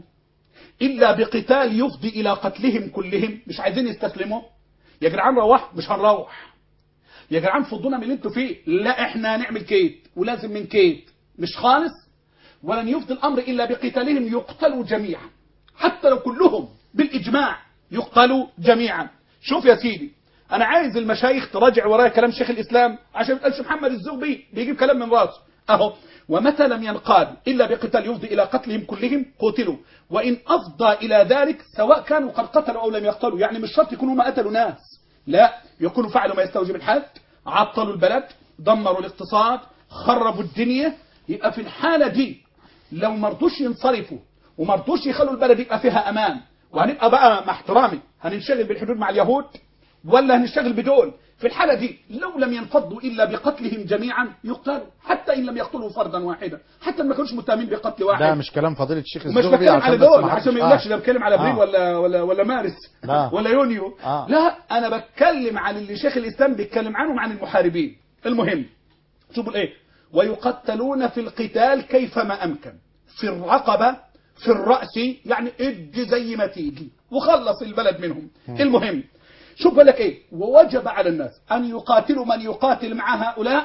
S2: الا بقتال يفضي الى قتلهم كلهم مش عايزين يستسلموا يا جدعان روح مش هنروح يا جدعان فضونا من اللي انتوا فيه لا احنا هنعمل كيت ولازم من كيت مش خالص ولن يفضي الامر الا بقتالهم يقتلوا جميعا حتى لو كلهم بالاجماع يقتلوا جميعا شوف يا سيدي انا عايز المشايخ تراجع ورايا كلام شيخ الاسلام عشان ما تقولش محمد الزغبي بيجيب كلام من راسه اهو ومتى لم ينقاد الا بقتال يفضي الى قتلهم كلهم قتلوا وان افضى الى ذلك سواء كانوا قد قتلوا او لم يقتلوا يعني مش شرط يكونوا ما قتلوا ناس لا يكونوا فعلوا ما يستوجب الحد عطلوا البلد دمروا الاقتصاد خربوا الدنيا يبقى في الحاله دي لو مرضوش ينصرفوا ومرضوش يخلوا البلد يبقى فيها امان وهنبقى بقى مع احترامي هننشغل بالحدود مع اليهود ولا هنشتغل بدول في الحالة دي لو لم ينفضوا إلا بقتلهم جميعا يقتلوا حتى إن لم يقتلوا فردا واحدا حتى ما كانوش متهمين بقتل واحد
S1: ده مش كلام فضيله الشيخ
S2: ومش
S1: الزغبي
S2: بتكلم على
S1: بس
S2: دول
S1: ما حدش-
S2: عشان ما يقولكش ده بتكلم على ابريل
S1: آه.
S2: ولا ولا ولا مارس
S1: لا.
S2: ولا يونيو
S1: آه.
S2: لا انا بتكلم عن اللي شيخ الاسلام بيتكلم عنهم عن المحاربين المهم شوفوا الايه ويقتلون في القتال كيفما امكن في الرقبه في الراس يعني ادي زي ما تيجي وخلص البلد منهم المهم شوف بقول لك ايه ووجب على الناس ان يقاتلوا من يقاتل مع هؤلاء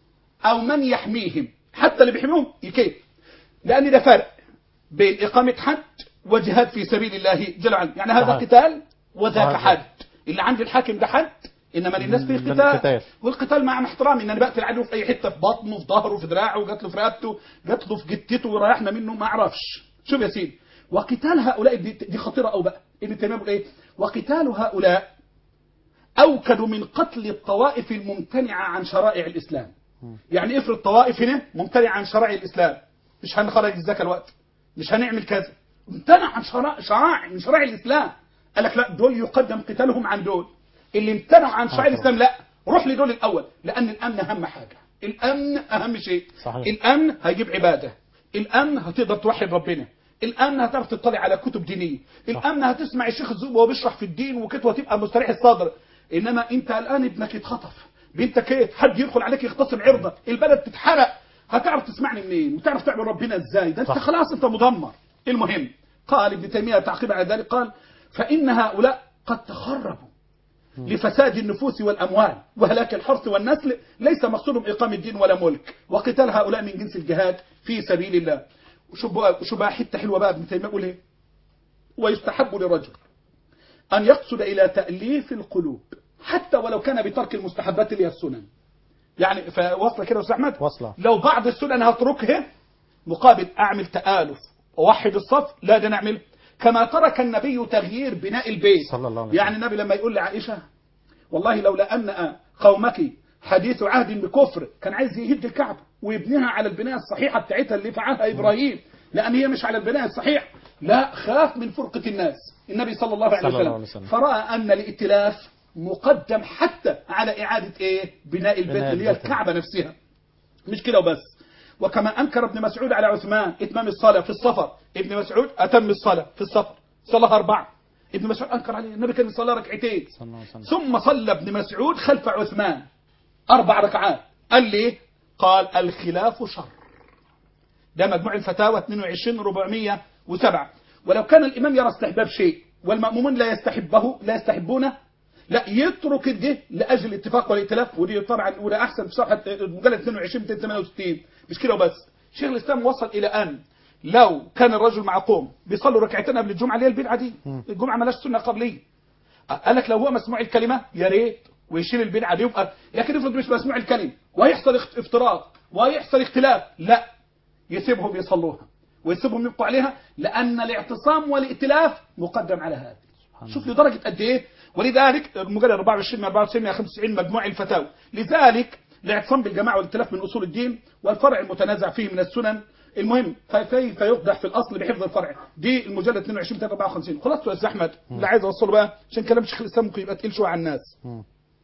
S2: او من يحميهم حتى اللي بيحميهم يكيف لان ده فرق بين اقامه حد وجهاد في سبيل الله جل وعلا يعني هذا
S1: صحيح.
S2: قتال وذاك
S1: وهذا-
S2: حد اللي عند الحاكم ده حد انما للناس فيه
S1: للقتال.
S2: قتال والقتال مع احترامي ان انا بقتل العدو في اي حته في بطنه في ظهره في دراعه قتله في رقبته قتله في جتته وريحنا منه ما اعرفش شوف يا سيدي وقتال هؤلاء دي, دي خطيره قوي بقى ابن تيميه بيقول ايه وقتال هؤلاء اوكد من قتل الطوائف الممتنعه عن شرائع الاسلام يعني افرض طوائف هنا ممتنعه عن شرائع الاسلام مش هنخرج الزكاه الوقت مش هنعمل كذا امتنع عن شرائع شرائع من شرائع الاسلام قال لك لا دول يقدم قتالهم عن دول اللي امتنعوا عن شرائع الاسلام لا روح لدول الاول لان الامن اهم حاجه الامن اهم شيء
S1: صحيح.
S2: الامن هيجيب عباده الامن هتقدر توحد ربنا الامن هتعرف تطلع على كتب دينيه الامن هتسمع الشيخ الزوب وهو بيشرح في الدين وكده وتبقى مستريح الصدر انما انت الان ابنك يتخطف بنتك ايه حد يدخل عليك يغتصب عرضك البلد تتحرق هتعرف تسمعني منين وتعرف تعبد ربنا ازاي ده انت
S1: صح.
S2: خلاص انت مدمر المهم قال ابن تيميه تعقيبا على ذلك قال فان هؤلاء قد تخربوا لفساد النفوس والأموال وهلاك الحرث والنسل ليس مقصودهم إقامة الدين ولا ملك وقتال هؤلاء من جنس الجهاد في سبيل الله وشو بقى شو بقى حتة حلوة بقى ابن تيمية يقول ايه ويستحب لرجل أن يقصد إلى تأليف القلوب حتى ولو كان بترك المستحبات اللي هي السنن يعني فواصله كده يا أستاذ أحمد
S1: واصلة.
S2: لو بعض السنن هتركها مقابل أعمل تآلف ووحد الصف لا ده نعمل كما ترك النبي تغيير بناء البيت
S1: صلى الله عليه وسلم.
S2: يعني النبي لما يقول لعائشة والله لولا أن قومك حديث عهد بكفر كان عايز يهد الكعبة ويبنيها على البناء الصحيحة بتاعتها اللي فعلها إبراهيم لأن هي مش على البناء الصحيح لا خاف من فرقة الناس النبي صلى الله عليه
S1: صلى الله
S2: وسلم,
S1: عليه وسلم.
S2: فرأى أن الائتلاف مقدم حتى على إعادة إيه بناء البيت
S1: بناء
S2: اللي هي
S1: البيت.
S2: الكعبة نفسها مش كده وبس وكما أنكر ابن مسعود على عثمان إتمام الصلاة في السفر ابن مسعود أتم الصلاة في السفر صلاها أربعة ابن مسعود أنكر عليه النبي كان يصلي ركعتين
S1: صلى الله عليه وسلم.
S2: ثم صلى ابن مسعود خلف عثمان أربع ركعات قال لي قال الخلاف شر ده مجموع الفتاوى 22 407 ولو كان الإمام يرى استحباب شيء والمأمومون لا يستحبه لا يستحبونه لا يترك ده لأجل الاتفاق والائتلاف ودي طبعا أولى أحسن في صفحة مجلد 22 268 مش كده وبس شيخ الإسلام وصل إلى أن لو كان الرجل مع قوم بيصلوا ركعتين قبل الجمعة اللي هي البدعة دي الجمعة ملاش سنة قبلية قال لك لو هو مسموع الكلمة يا ريت ويشيل البدعة دي يبقى لكن افرض مش مسموع الكلمة وهيحصل اخت- افتراق وهيحصل اختلاف لا يسيبهم يصلوها ويسيبهم يبقوا عليها لأن الاعتصام والائتلاف مقدم على هذا شوف لدرجة قد ايه ولذلك مجلد 24 من 94 من 95 مجموع الفتاوى لذلك الاعتصام بالجماعة والائتلاف من أصول الدين والفرع المتنازع فيه من السنن المهم فكيف يقدح في الأصل بحفظ الفرع دي المجلد 22 54 خلاص يا أستاذ أحمد اللي عايز أوصله بقى عشان كلام شيخ الإسلام ممكن يبقى تقيل شوية على الناس
S1: مم.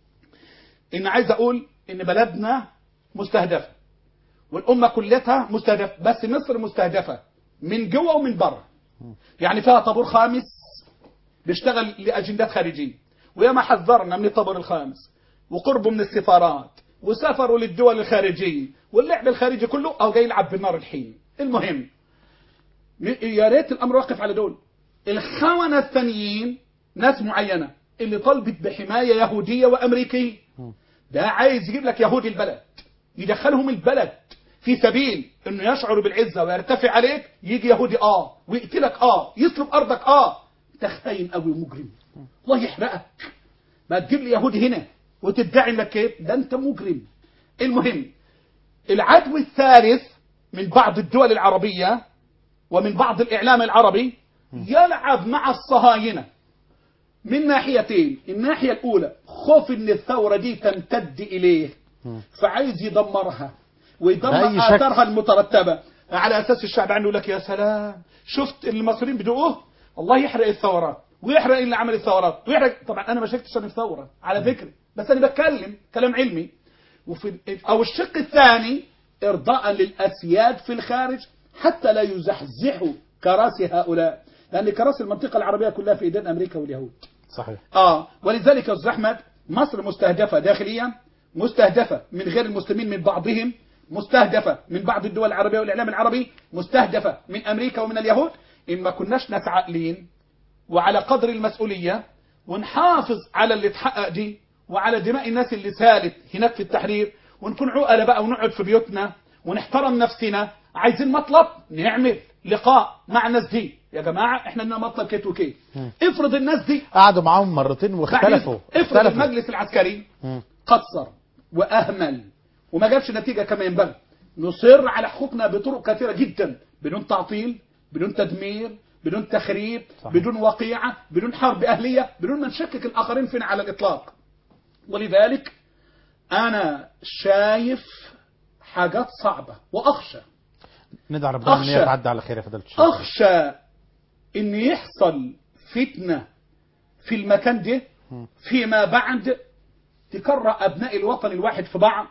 S2: إن عايز أقول إن بلدنا مستهدفة والأمة كلها مستهدفة بس مصر مستهدفة من جوه ومن بره يعني فيها طابور خامس بيشتغل لأجندات خارجية وياما حذرنا من الطابور الخامس وقربوا من السفارات وسافروا للدول الخارجية واللعب الخارجي كله أو جاي يلعب بالنار الحين المهم يا ريت الأمر واقف على دول الخونة الثانيين ناس معينة اللي طلبت بحماية يهودية وأمريكية ده عايز يجيب لك يهودي البلد يدخلهم البلد في سبيل انه يشعر بالعزة ويرتفع عليك يجي يهودي اه ويقتلك اه يسلب ارضك اه انت خاين قوي مجرم الله يحرقك ما تجيب لي يهودي هنا وتدعي انك ايه ده انت مجرم المهم العدو الثالث من بعض الدول العربية ومن بعض الإعلام العربي يلعب مع الصهاينة من ناحيتين الناحية الأولى خوف أن الثورة دي تمتد إليه فعايز يدمرها ويدمر
S1: بأي شكل.
S2: آثارها المترتبة على أساس الشعب عنده لك يا سلام شفت المصريين بدوه الله يحرق الثورات ويحرق اللي عمل الثورات ويحرق طبعا أنا ما شفتش عن الثورة على فكرة بس أنا بتكلم كلام علمي وفي أو الشق الثاني إرضاء للأسياد في الخارج حتى لا يزحزحوا كراسي هؤلاء لأن كراسي المنطقة العربية كلها في إيدين أمريكا واليهود
S1: صحيح
S2: آه ولذلك يا أستاذ أحمد مصر مستهدفة داخليا مستهدفة من غير المسلمين من بعضهم مستهدفة من بعض الدول العربية والإعلام العربي مستهدفة من أمريكا ومن اليهود إن ما كناش ناس عاقلين وعلى قدر المسؤولية ونحافظ على اللي اتحقق دي وعلى دماء الناس اللي سالت هناك في التحرير ونكون عقلة بقى ونقعد في بيوتنا ونحترم نفسنا عايزين مطلب نعمل لقاء مع الناس دي يا جماعه احنا لنا مطلب كيت وكيت
S1: مم.
S2: افرض الناس دي
S1: قعدوا معاهم مرتين واختلفوا
S2: بعدين افرض
S1: اختلفوا
S2: المجلس العسكري
S1: مم.
S2: قصر واهمل وما جابش نتيجه كما ينبغي نصر على حقوقنا بطرق كثيره جدا بدون تعطيل بدون تدمير بدون تخريب
S1: صحيح.
S2: بدون وقيعه بدون حرب اهليه بدون ما نشكك الاخرين فينا على الاطلاق ولذلك انا شايف حاجات صعبه واخشى
S1: ندعي ربنا ان هي
S2: أخشى.
S1: تعدي على خير يا فضيله الشيخ
S2: اخشى ان يحصل فتنه في المكان ده
S1: مم.
S2: فيما بعد تكره ابناء الوطن الواحد في بعض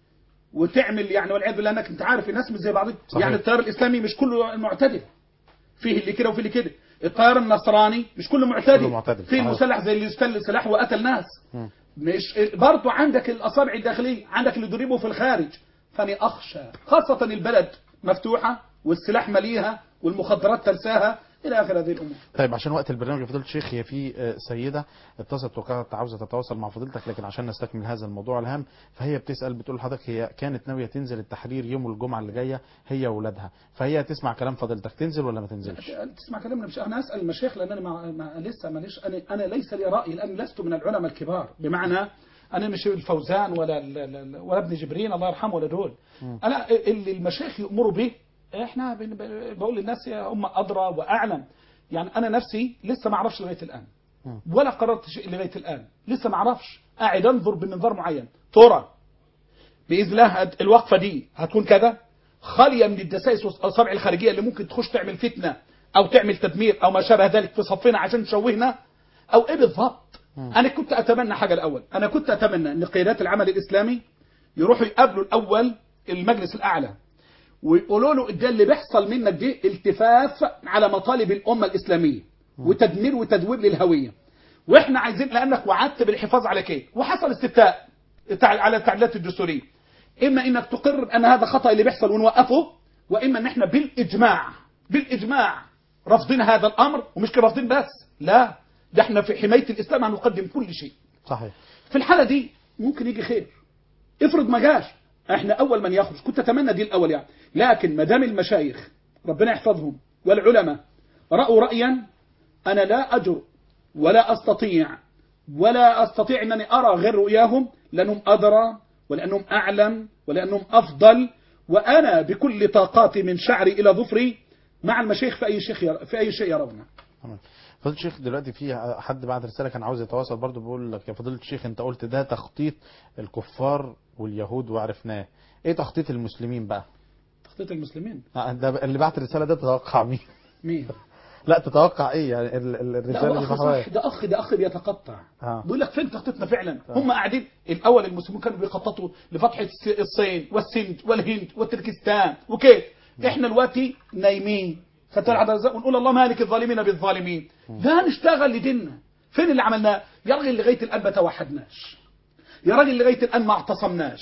S2: وتعمل يعني والعياذ بالله انك انت عارف الناس مش زي بعضها
S1: صحيح.
S2: يعني التيار الاسلامي مش كله معتدل فيه اللي كده وفيه اللي كده التيار النصراني مش كله معتدل
S1: كله معتدل.
S2: فيه
S1: صحيح.
S2: المسلح زي اللي استل سلاح وقتل ناس
S1: مم.
S2: مش برضو عندك الاصابع الداخليه عندك اللي ضربوا في الخارج فاني اخشى خاصه البلد مفتوحه والسلاح مليها والمخدرات ترساها الى اخر هذه الامور
S1: طيب عشان وقت البرنامج يا فضيله الشيخ هي في آه، سيده اتصلت وكانت عاوزه تتواصل مع فضيلتك لكن عشان نستكمل هذا الموضوع الهام فهي بتسال بتقول لحضرتك هي كانت ناويه تنزل التحرير يوم الجمعه اللي جايه هي واولادها فهي تسمع كلام فضيلتك تنزل ولا ما تنزلش؟
S2: تسمع كلامنا مش انا اسال المشايخ لان انا ما ما لسه ماليش انا انا ليس لي راي لان لست من العلماء الكبار بمعنى انا مش الفوزان ولا ال- ال- ولا ابن جبرين الله يرحمه ولا دول انا اللي المشايخ يامروا به احنا بن- ب- بقول للناس يا هم ادرى واعلم يعني انا نفسي لسه ما اعرفش لغايه الان
S1: مم.
S2: ولا قررت شيء لغايه الان لسه ما اعرفش قاعد انظر بمنظار معين ترى باذن الله هت- الوقفه دي هتكون كذا خاليه من الدسائس والاصابع الخارجيه اللي ممكن تخش تعمل فتنه او تعمل تدمير او ما شابه ذلك في صفنا عشان تشوهنا او ايه بالضبط انا كنت اتمنى حاجه الاول انا كنت اتمنى ان قيادات العمل الاسلامي يروحوا يقابلوا الاول المجلس الاعلى ويقولوا له ده اللي بيحصل منك دي التفاف على مطالب الامه الاسلاميه وتدمير وتدوير للهويه واحنا عايزين لانك وعدت بالحفاظ على كده وحصل استفتاء تع- على التعديلات الدستوريه اما انك تقر ان هذا خطا اللي بيحصل ونوقفه واما ان احنا بالاجماع بالاجماع رافضين هذا الامر ومش كده رافضين بس لا ده احنا في حمايه الاسلام هنقدم كل شيء
S1: صحيح
S2: في الحالة دي ممكن يجي خير افرض ما جاش احنا اول من يخرج كنت اتمنى دي الاول يعني لكن ما دام المشايخ ربنا يحفظهم والعلماء راوا رايا انا لا اجر ولا استطيع ولا استطيع انني ارى غير رؤياهم لانهم ادرى ولانهم اعلم ولانهم افضل وانا بكل طاقاتي من شعري الى ظفري مع المشايخ في اي شيء ير... في اي شيء يرونه
S1: تمام فضيله الشيخ دلوقتي في حد بعت رساله كان عاوز يتواصل برضه بيقول لك يا فضيله الشيخ انت قلت ده تخطيط الكفار واليهود وعرفناه ايه تخطيط المسلمين بقى
S2: تخطيط المسلمين
S1: آه، ده اللي بعت الرساله ده تتوقع مين
S2: مين
S1: لا تتوقع ايه يعني ال- ال-
S2: لا
S1: الرساله
S2: هو
S1: اللي
S2: اخ
S1: بحوالي
S2: صح ده اخ ده اخ بيتقطع
S1: آه.
S2: بيقول لك فين تخطيطنا فعلا هم قاعدين الاول المسلمين كانوا بيخططوا لفتح الس- الصين والسند والهند وتركستان وكيف احنا دلوقتي نايمين فتح الرزاق ونقول الله مالك الظالمين بالظالمين لا نشتغل لديننا فين اللي عملناه يا راجل لغايه الان ما توحدناش يا راجل لغايه الان ما اعتصمناش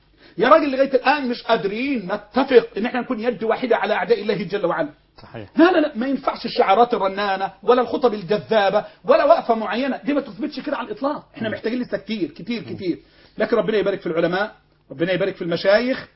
S2: يا راجل لغايه الان مش قادرين نتفق ان احنا نكون يد واحده على اعداء الله جل وعلا
S1: صحيح
S2: لا لا لا ما ينفعش الشعارات الرنانة ولا الخطب الجذابة ولا وقفة معينة دي ما تثبتش كده على الإطلاق احنا محتاجين لسه كتير كتير كتير لكن ربنا يبارك في العلماء ربنا يبارك في المشايخ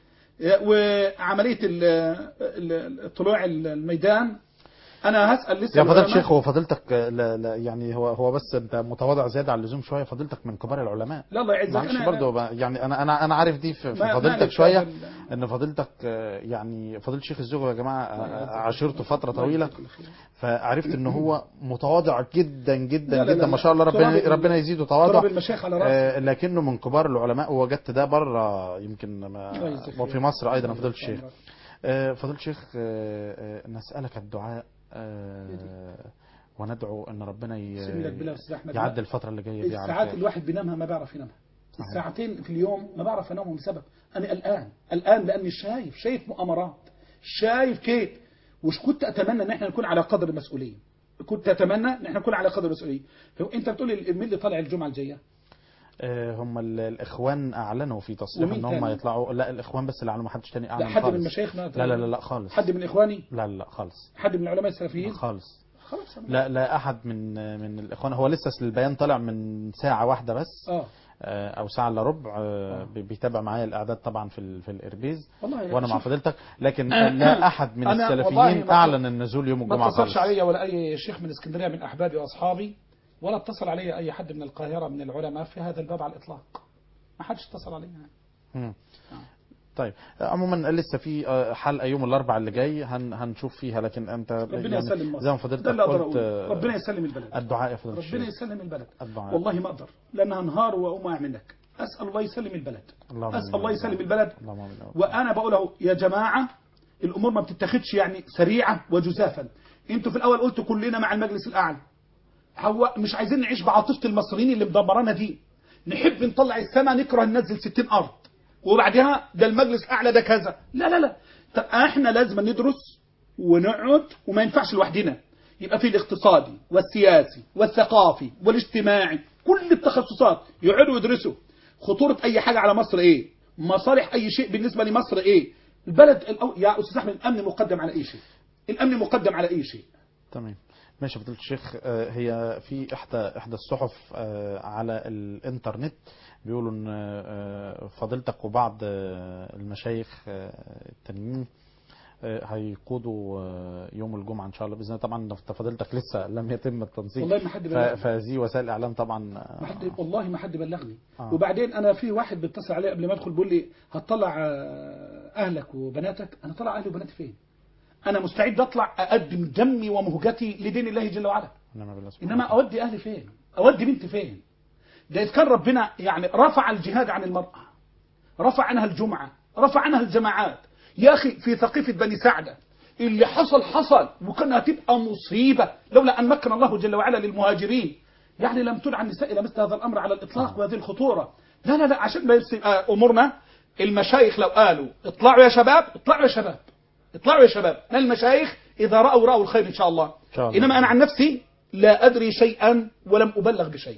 S2: وعملية ال- ال- الطلوع الميدان أنا هسأل لسه
S1: يا فضيله
S2: العلماء.
S1: الشيخ هو فضيلتك آه، لا لا يعني هو هو بس انت متواضع زياده عن اللزوم شويه فضيلتك من كبار العلماء
S2: لا الله يعزك
S1: معلش
S2: أنا-
S1: برضه بقى- يعني انا انا انا عارف دي في في
S2: ما-
S1: فضيلتك
S2: مالك
S1: شويه
S2: هذا ال-
S1: ان فضيلتك آه، يعني فضيله الشيخ الزغبي يا جماعه آه، عاشرته فتره طويله فعرفت ان هو متواضع جدا جدا
S2: لا لا
S1: جدا
S2: لا
S1: ما شاء الله ربنا
S2: تراب ال-
S1: ربنا يزيده
S2: تراب
S1: تواضع
S2: المشايخ على راسي
S1: آه، لكنه من كبار العلماء ووجدت ده بره يمكن
S2: الله
S1: ما
S2: يجزيك
S1: وفي
S2: خير.
S1: مصر ايضا فضيله الشيخ
S2: الله
S1: آه، فضيله الشيخ آه، آه، نسالك الدعاء آه، وندعو ان ربنا ي-
S2: سيبني لك بالله يا أستاذ أحمد.
S1: يعدي الفتره اللي جايه دي على
S2: الساعات
S1: خير.
S2: الواحد بينامها ما بيعرف ينامها
S1: صحيح.
S2: الساعتين في اليوم ما بعرف انامهم لسبب انا قلقان قلقان لاني شايف شايف مؤامرات شايف كيف وش كنت اتمنى ان احنا نكون على قدر المسؤوليه كنت اتمنى ان احنا نكون على قدر المسؤوليه هو انت بتقول لي مين اللي طالع الجمعه الجايه
S1: آه، هم ال- الاخوان اعلنوا في تصريح
S2: ومين
S1: ان هم
S2: تاني؟
S1: يطلعوا لا الاخوان بس اللي اعلنوا ما حدش تاني اعلن
S2: لا حد
S1: خالص.
S2: من مشايخنا
S1: لا لا لا لا خالص
S2: حد من اخواني
S1: لا لا لا خالص
S2: حد من العلماء السلفيين
S1: خالص
S2: خلاص أنا-
S1: لا لا احد من من الاخوان هو لسه البيان طلع من ساعه واحده بس
S2: اه
S1: آه، او ساعه الا ربع آه، بي- بيتابع معايا الاعداد طبعا في ال- في الاربيز
S2: والله
S1: وانا مع
S2: شوف،
S1: فضيلتك لكن
S2: آه،
S1: لا احد من
S2: أنا والله
S1: السلفيين
S2: ما-
S1: اعلن النزول يوم
S2: ما
S1: الجمعه
S2: اتصلش
S1: خالص
S2: علي ولا اي شيخ من اسكندريه من احبابي واصحابي ولا اتصل علي اي حد من القاهره من العلماء في هذا الباب على الاطلاق ما حدش اتصل علي يعني.
S1: مم. طيب عموما لسه في آه، حلقه يوم الاربعاء اللي جاي هن هنشوف فيها لكن انت
S2: ربنا يسلم مصر
S1: زي ما
S2: ده
S1: فضيلتك
S2: اللي اقدر
S1: قلت
S2: اقوله
S1: آه،
S2: ربنا يسلم البلد
S1: الدعاء يا فضيله
S2: ربنا
S1: الشيخ
S2: يسلم البلد
S1: الدعاء
S2: والله ما اقدر لانها انهار واقوم اعملك اسال الله يسلم البلد
S1: اللهم
S2: اسال
S1: آمين.
S2: الله يسلم البلد
S1: اللهم آمين.
S2: وانا بقول اهو يا جماعه الامور ما بتتاخدش يعني سريعه وجزافا انتوا في الاول قلتوا كلنا مع المجلس الاعلى هو مش عايزين نعيش بعاطفه المصريين اللي مدمرانا دي نحب نطلع السماء نكره ننزل 60 ارض وبعدها ده المجلس الاعلى ده كذا لا لا لا طب احنا لازم ندرس ونقعد وما ينفعش لوحدنا يبقى في الاقتصادي والسياسي والثقافي والاجتماعي كل التخصصات يقعدوا يدرسوا خطورة أي حاجة على مصر إيه مصالح أي شيء بالنسبة لمصر إيه البلد الأو... يا أستاذ أحمد الأمن مقدم على أي شيء الأمن مقدم على أي شيء
S1: تمام ماشي يا فضيله الشيخ آه، هي في احدى احدى الصحف آه، على الانترنت بيقولوا ان آه، فضيلتك وبعض آه، المشايخ آه، التانيين آه، هيقودوا آه، يوم الجمعه ان شاء الله باذن الله طبعا ده فضيلتك لسه لم يتم التنسيق
S2: والله ما حد
S1: ف-
S2: بلغني
S1: فهذه وسائل الاعلام طبعا آه،
S2: ما حد والله ما حد بلغني
S1: آه.
S2: وبعدين أنا في واحد بيتصل علي قبل ما أدخل بيقول لي هتطلع آه، أهلك وبناتك أنا طلع أهلي وبناتي فين أنا مستعد أطلع أقدم دمي ومهجتي لدين الله جل وعلا
S1: انما بالله سبحانه
S2: إنما أودي أهلي فين أودي بنتي فين ده إذا كان ربنا يعني رفع الجهاد عن المرأة رفع عنها الجمعة رفع عنها الجماعات يا أخي في ثقيفة بني سعدة اللي حصل حصل وكانها تبقى مصيبة لولا أن مكن الله جل وعلا للمهاجرين يعني لم تدع النساء إلى مثل هذا الأمر على الإطلاق وهذه الخطورة لا لا لا عشان ما يبقى أمورنا المشايخ لو قالوا اطلعوا يا شباب اطلعوا يا شباب اطلعوا يا شباب ما المشايخ إذا رأوا رأوا الخير إن شاء الله
S1: إن شاء الله.
S2: إنما أنا عن نفسي لا أدري شيئا ولم أبلغ بشيء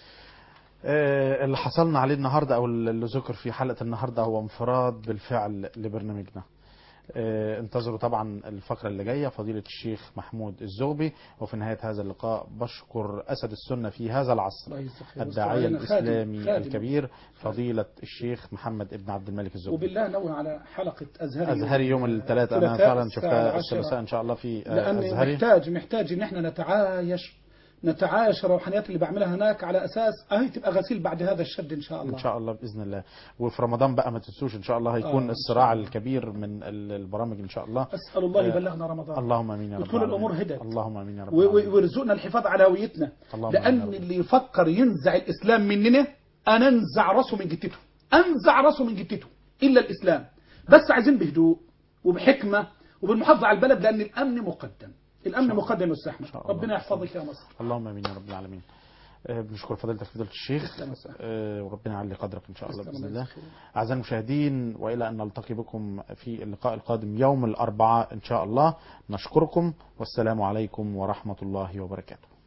S1: آه، اللي حصلنا عليه النهارده او اللي ذكر في حلقه النهارده هو انفراد بالفعل لبرنامجنا. آه، انتظروا طبعا الفقره اللي جايه فضيله الشيخ محمود الزغبي وفي نهايه هذا اللقاء بشكر اسد السنه في هذا العصر
S2: الله يجزاك خير.
S1: الداعيه
S2: واستر علينا. خادم-
S1: الاسلامي
S2: خادم.
S1: الكبير فضيله الشيخ محمد ابن عبد الملك الزغبي.
S2: وبالله نوه على حلقة أزهري
S1: ازهري يوم الثلاثاء انا
S2: ثلاثاء
S1: فعلا
S2: الساعة
S1: شفتها
S2: العاشرة.
S1: الثلاثاء ان شاء الله في آه،
S2: لأن
S1: ازهري
S2: محتاج محتاج إن احنا نتعايش نتعايش الروحانيات اللي بعملها هناك على أساس أهي تبقى غسيل بعد هذا الشد إن شاء الله
S1: ان شاء الله باذن الله وفي رمضان بقى ما تنسوش ان شاء الله هيكون
S2: آه، إن
S1: الصراع
S2: شاء الله.
S1: الكبير من ال- البرامج ان شاء الله
S2: أسأل الله
S1: آه،
S2: يبلغنا رمضان
S1: اللهم امين يا رب
S2: وتكون
S1: العالمين.
S2: الأمور هدت.
S1: اللهم امين يا رب
S2: و- و-
S1: العالمين.
S2: ويرزقنا الحفاظ على هويتنا
S1: اللهم آمين يا
S2: لأن
S1: رب.
S2: اللي يفكر ينزع الإسلام مننا أنا أنزع راسه من جتته أنزع راسه من جتته إلا الإسلام بس عايزين بهدوء وبحكمة وبالمحافظة على البلد لأن الأمن مقدم الأمن مقدم يا أستاذ أحمد
S1: شاء الله.
S2: ربنا يحفظك يا مصر
S1: اللهم امين يا رب العالمين آه، بنشكر فضيلتك فضيلة الشيخ
S2: تسلم يا أستاذ.
S1: آه، وربنا يعلي قدرك ان شاء الله
S2: تسلم
S1: باذن
S2: الله
S1: الله
S2: يجزاك
S1: اعزائي المشاهدين والى ان نلتقي بكم في اللقاء القادم يوم الاربعاء ان شاء الله نشكركم والسلام عليكم ورحمه الله وبركاته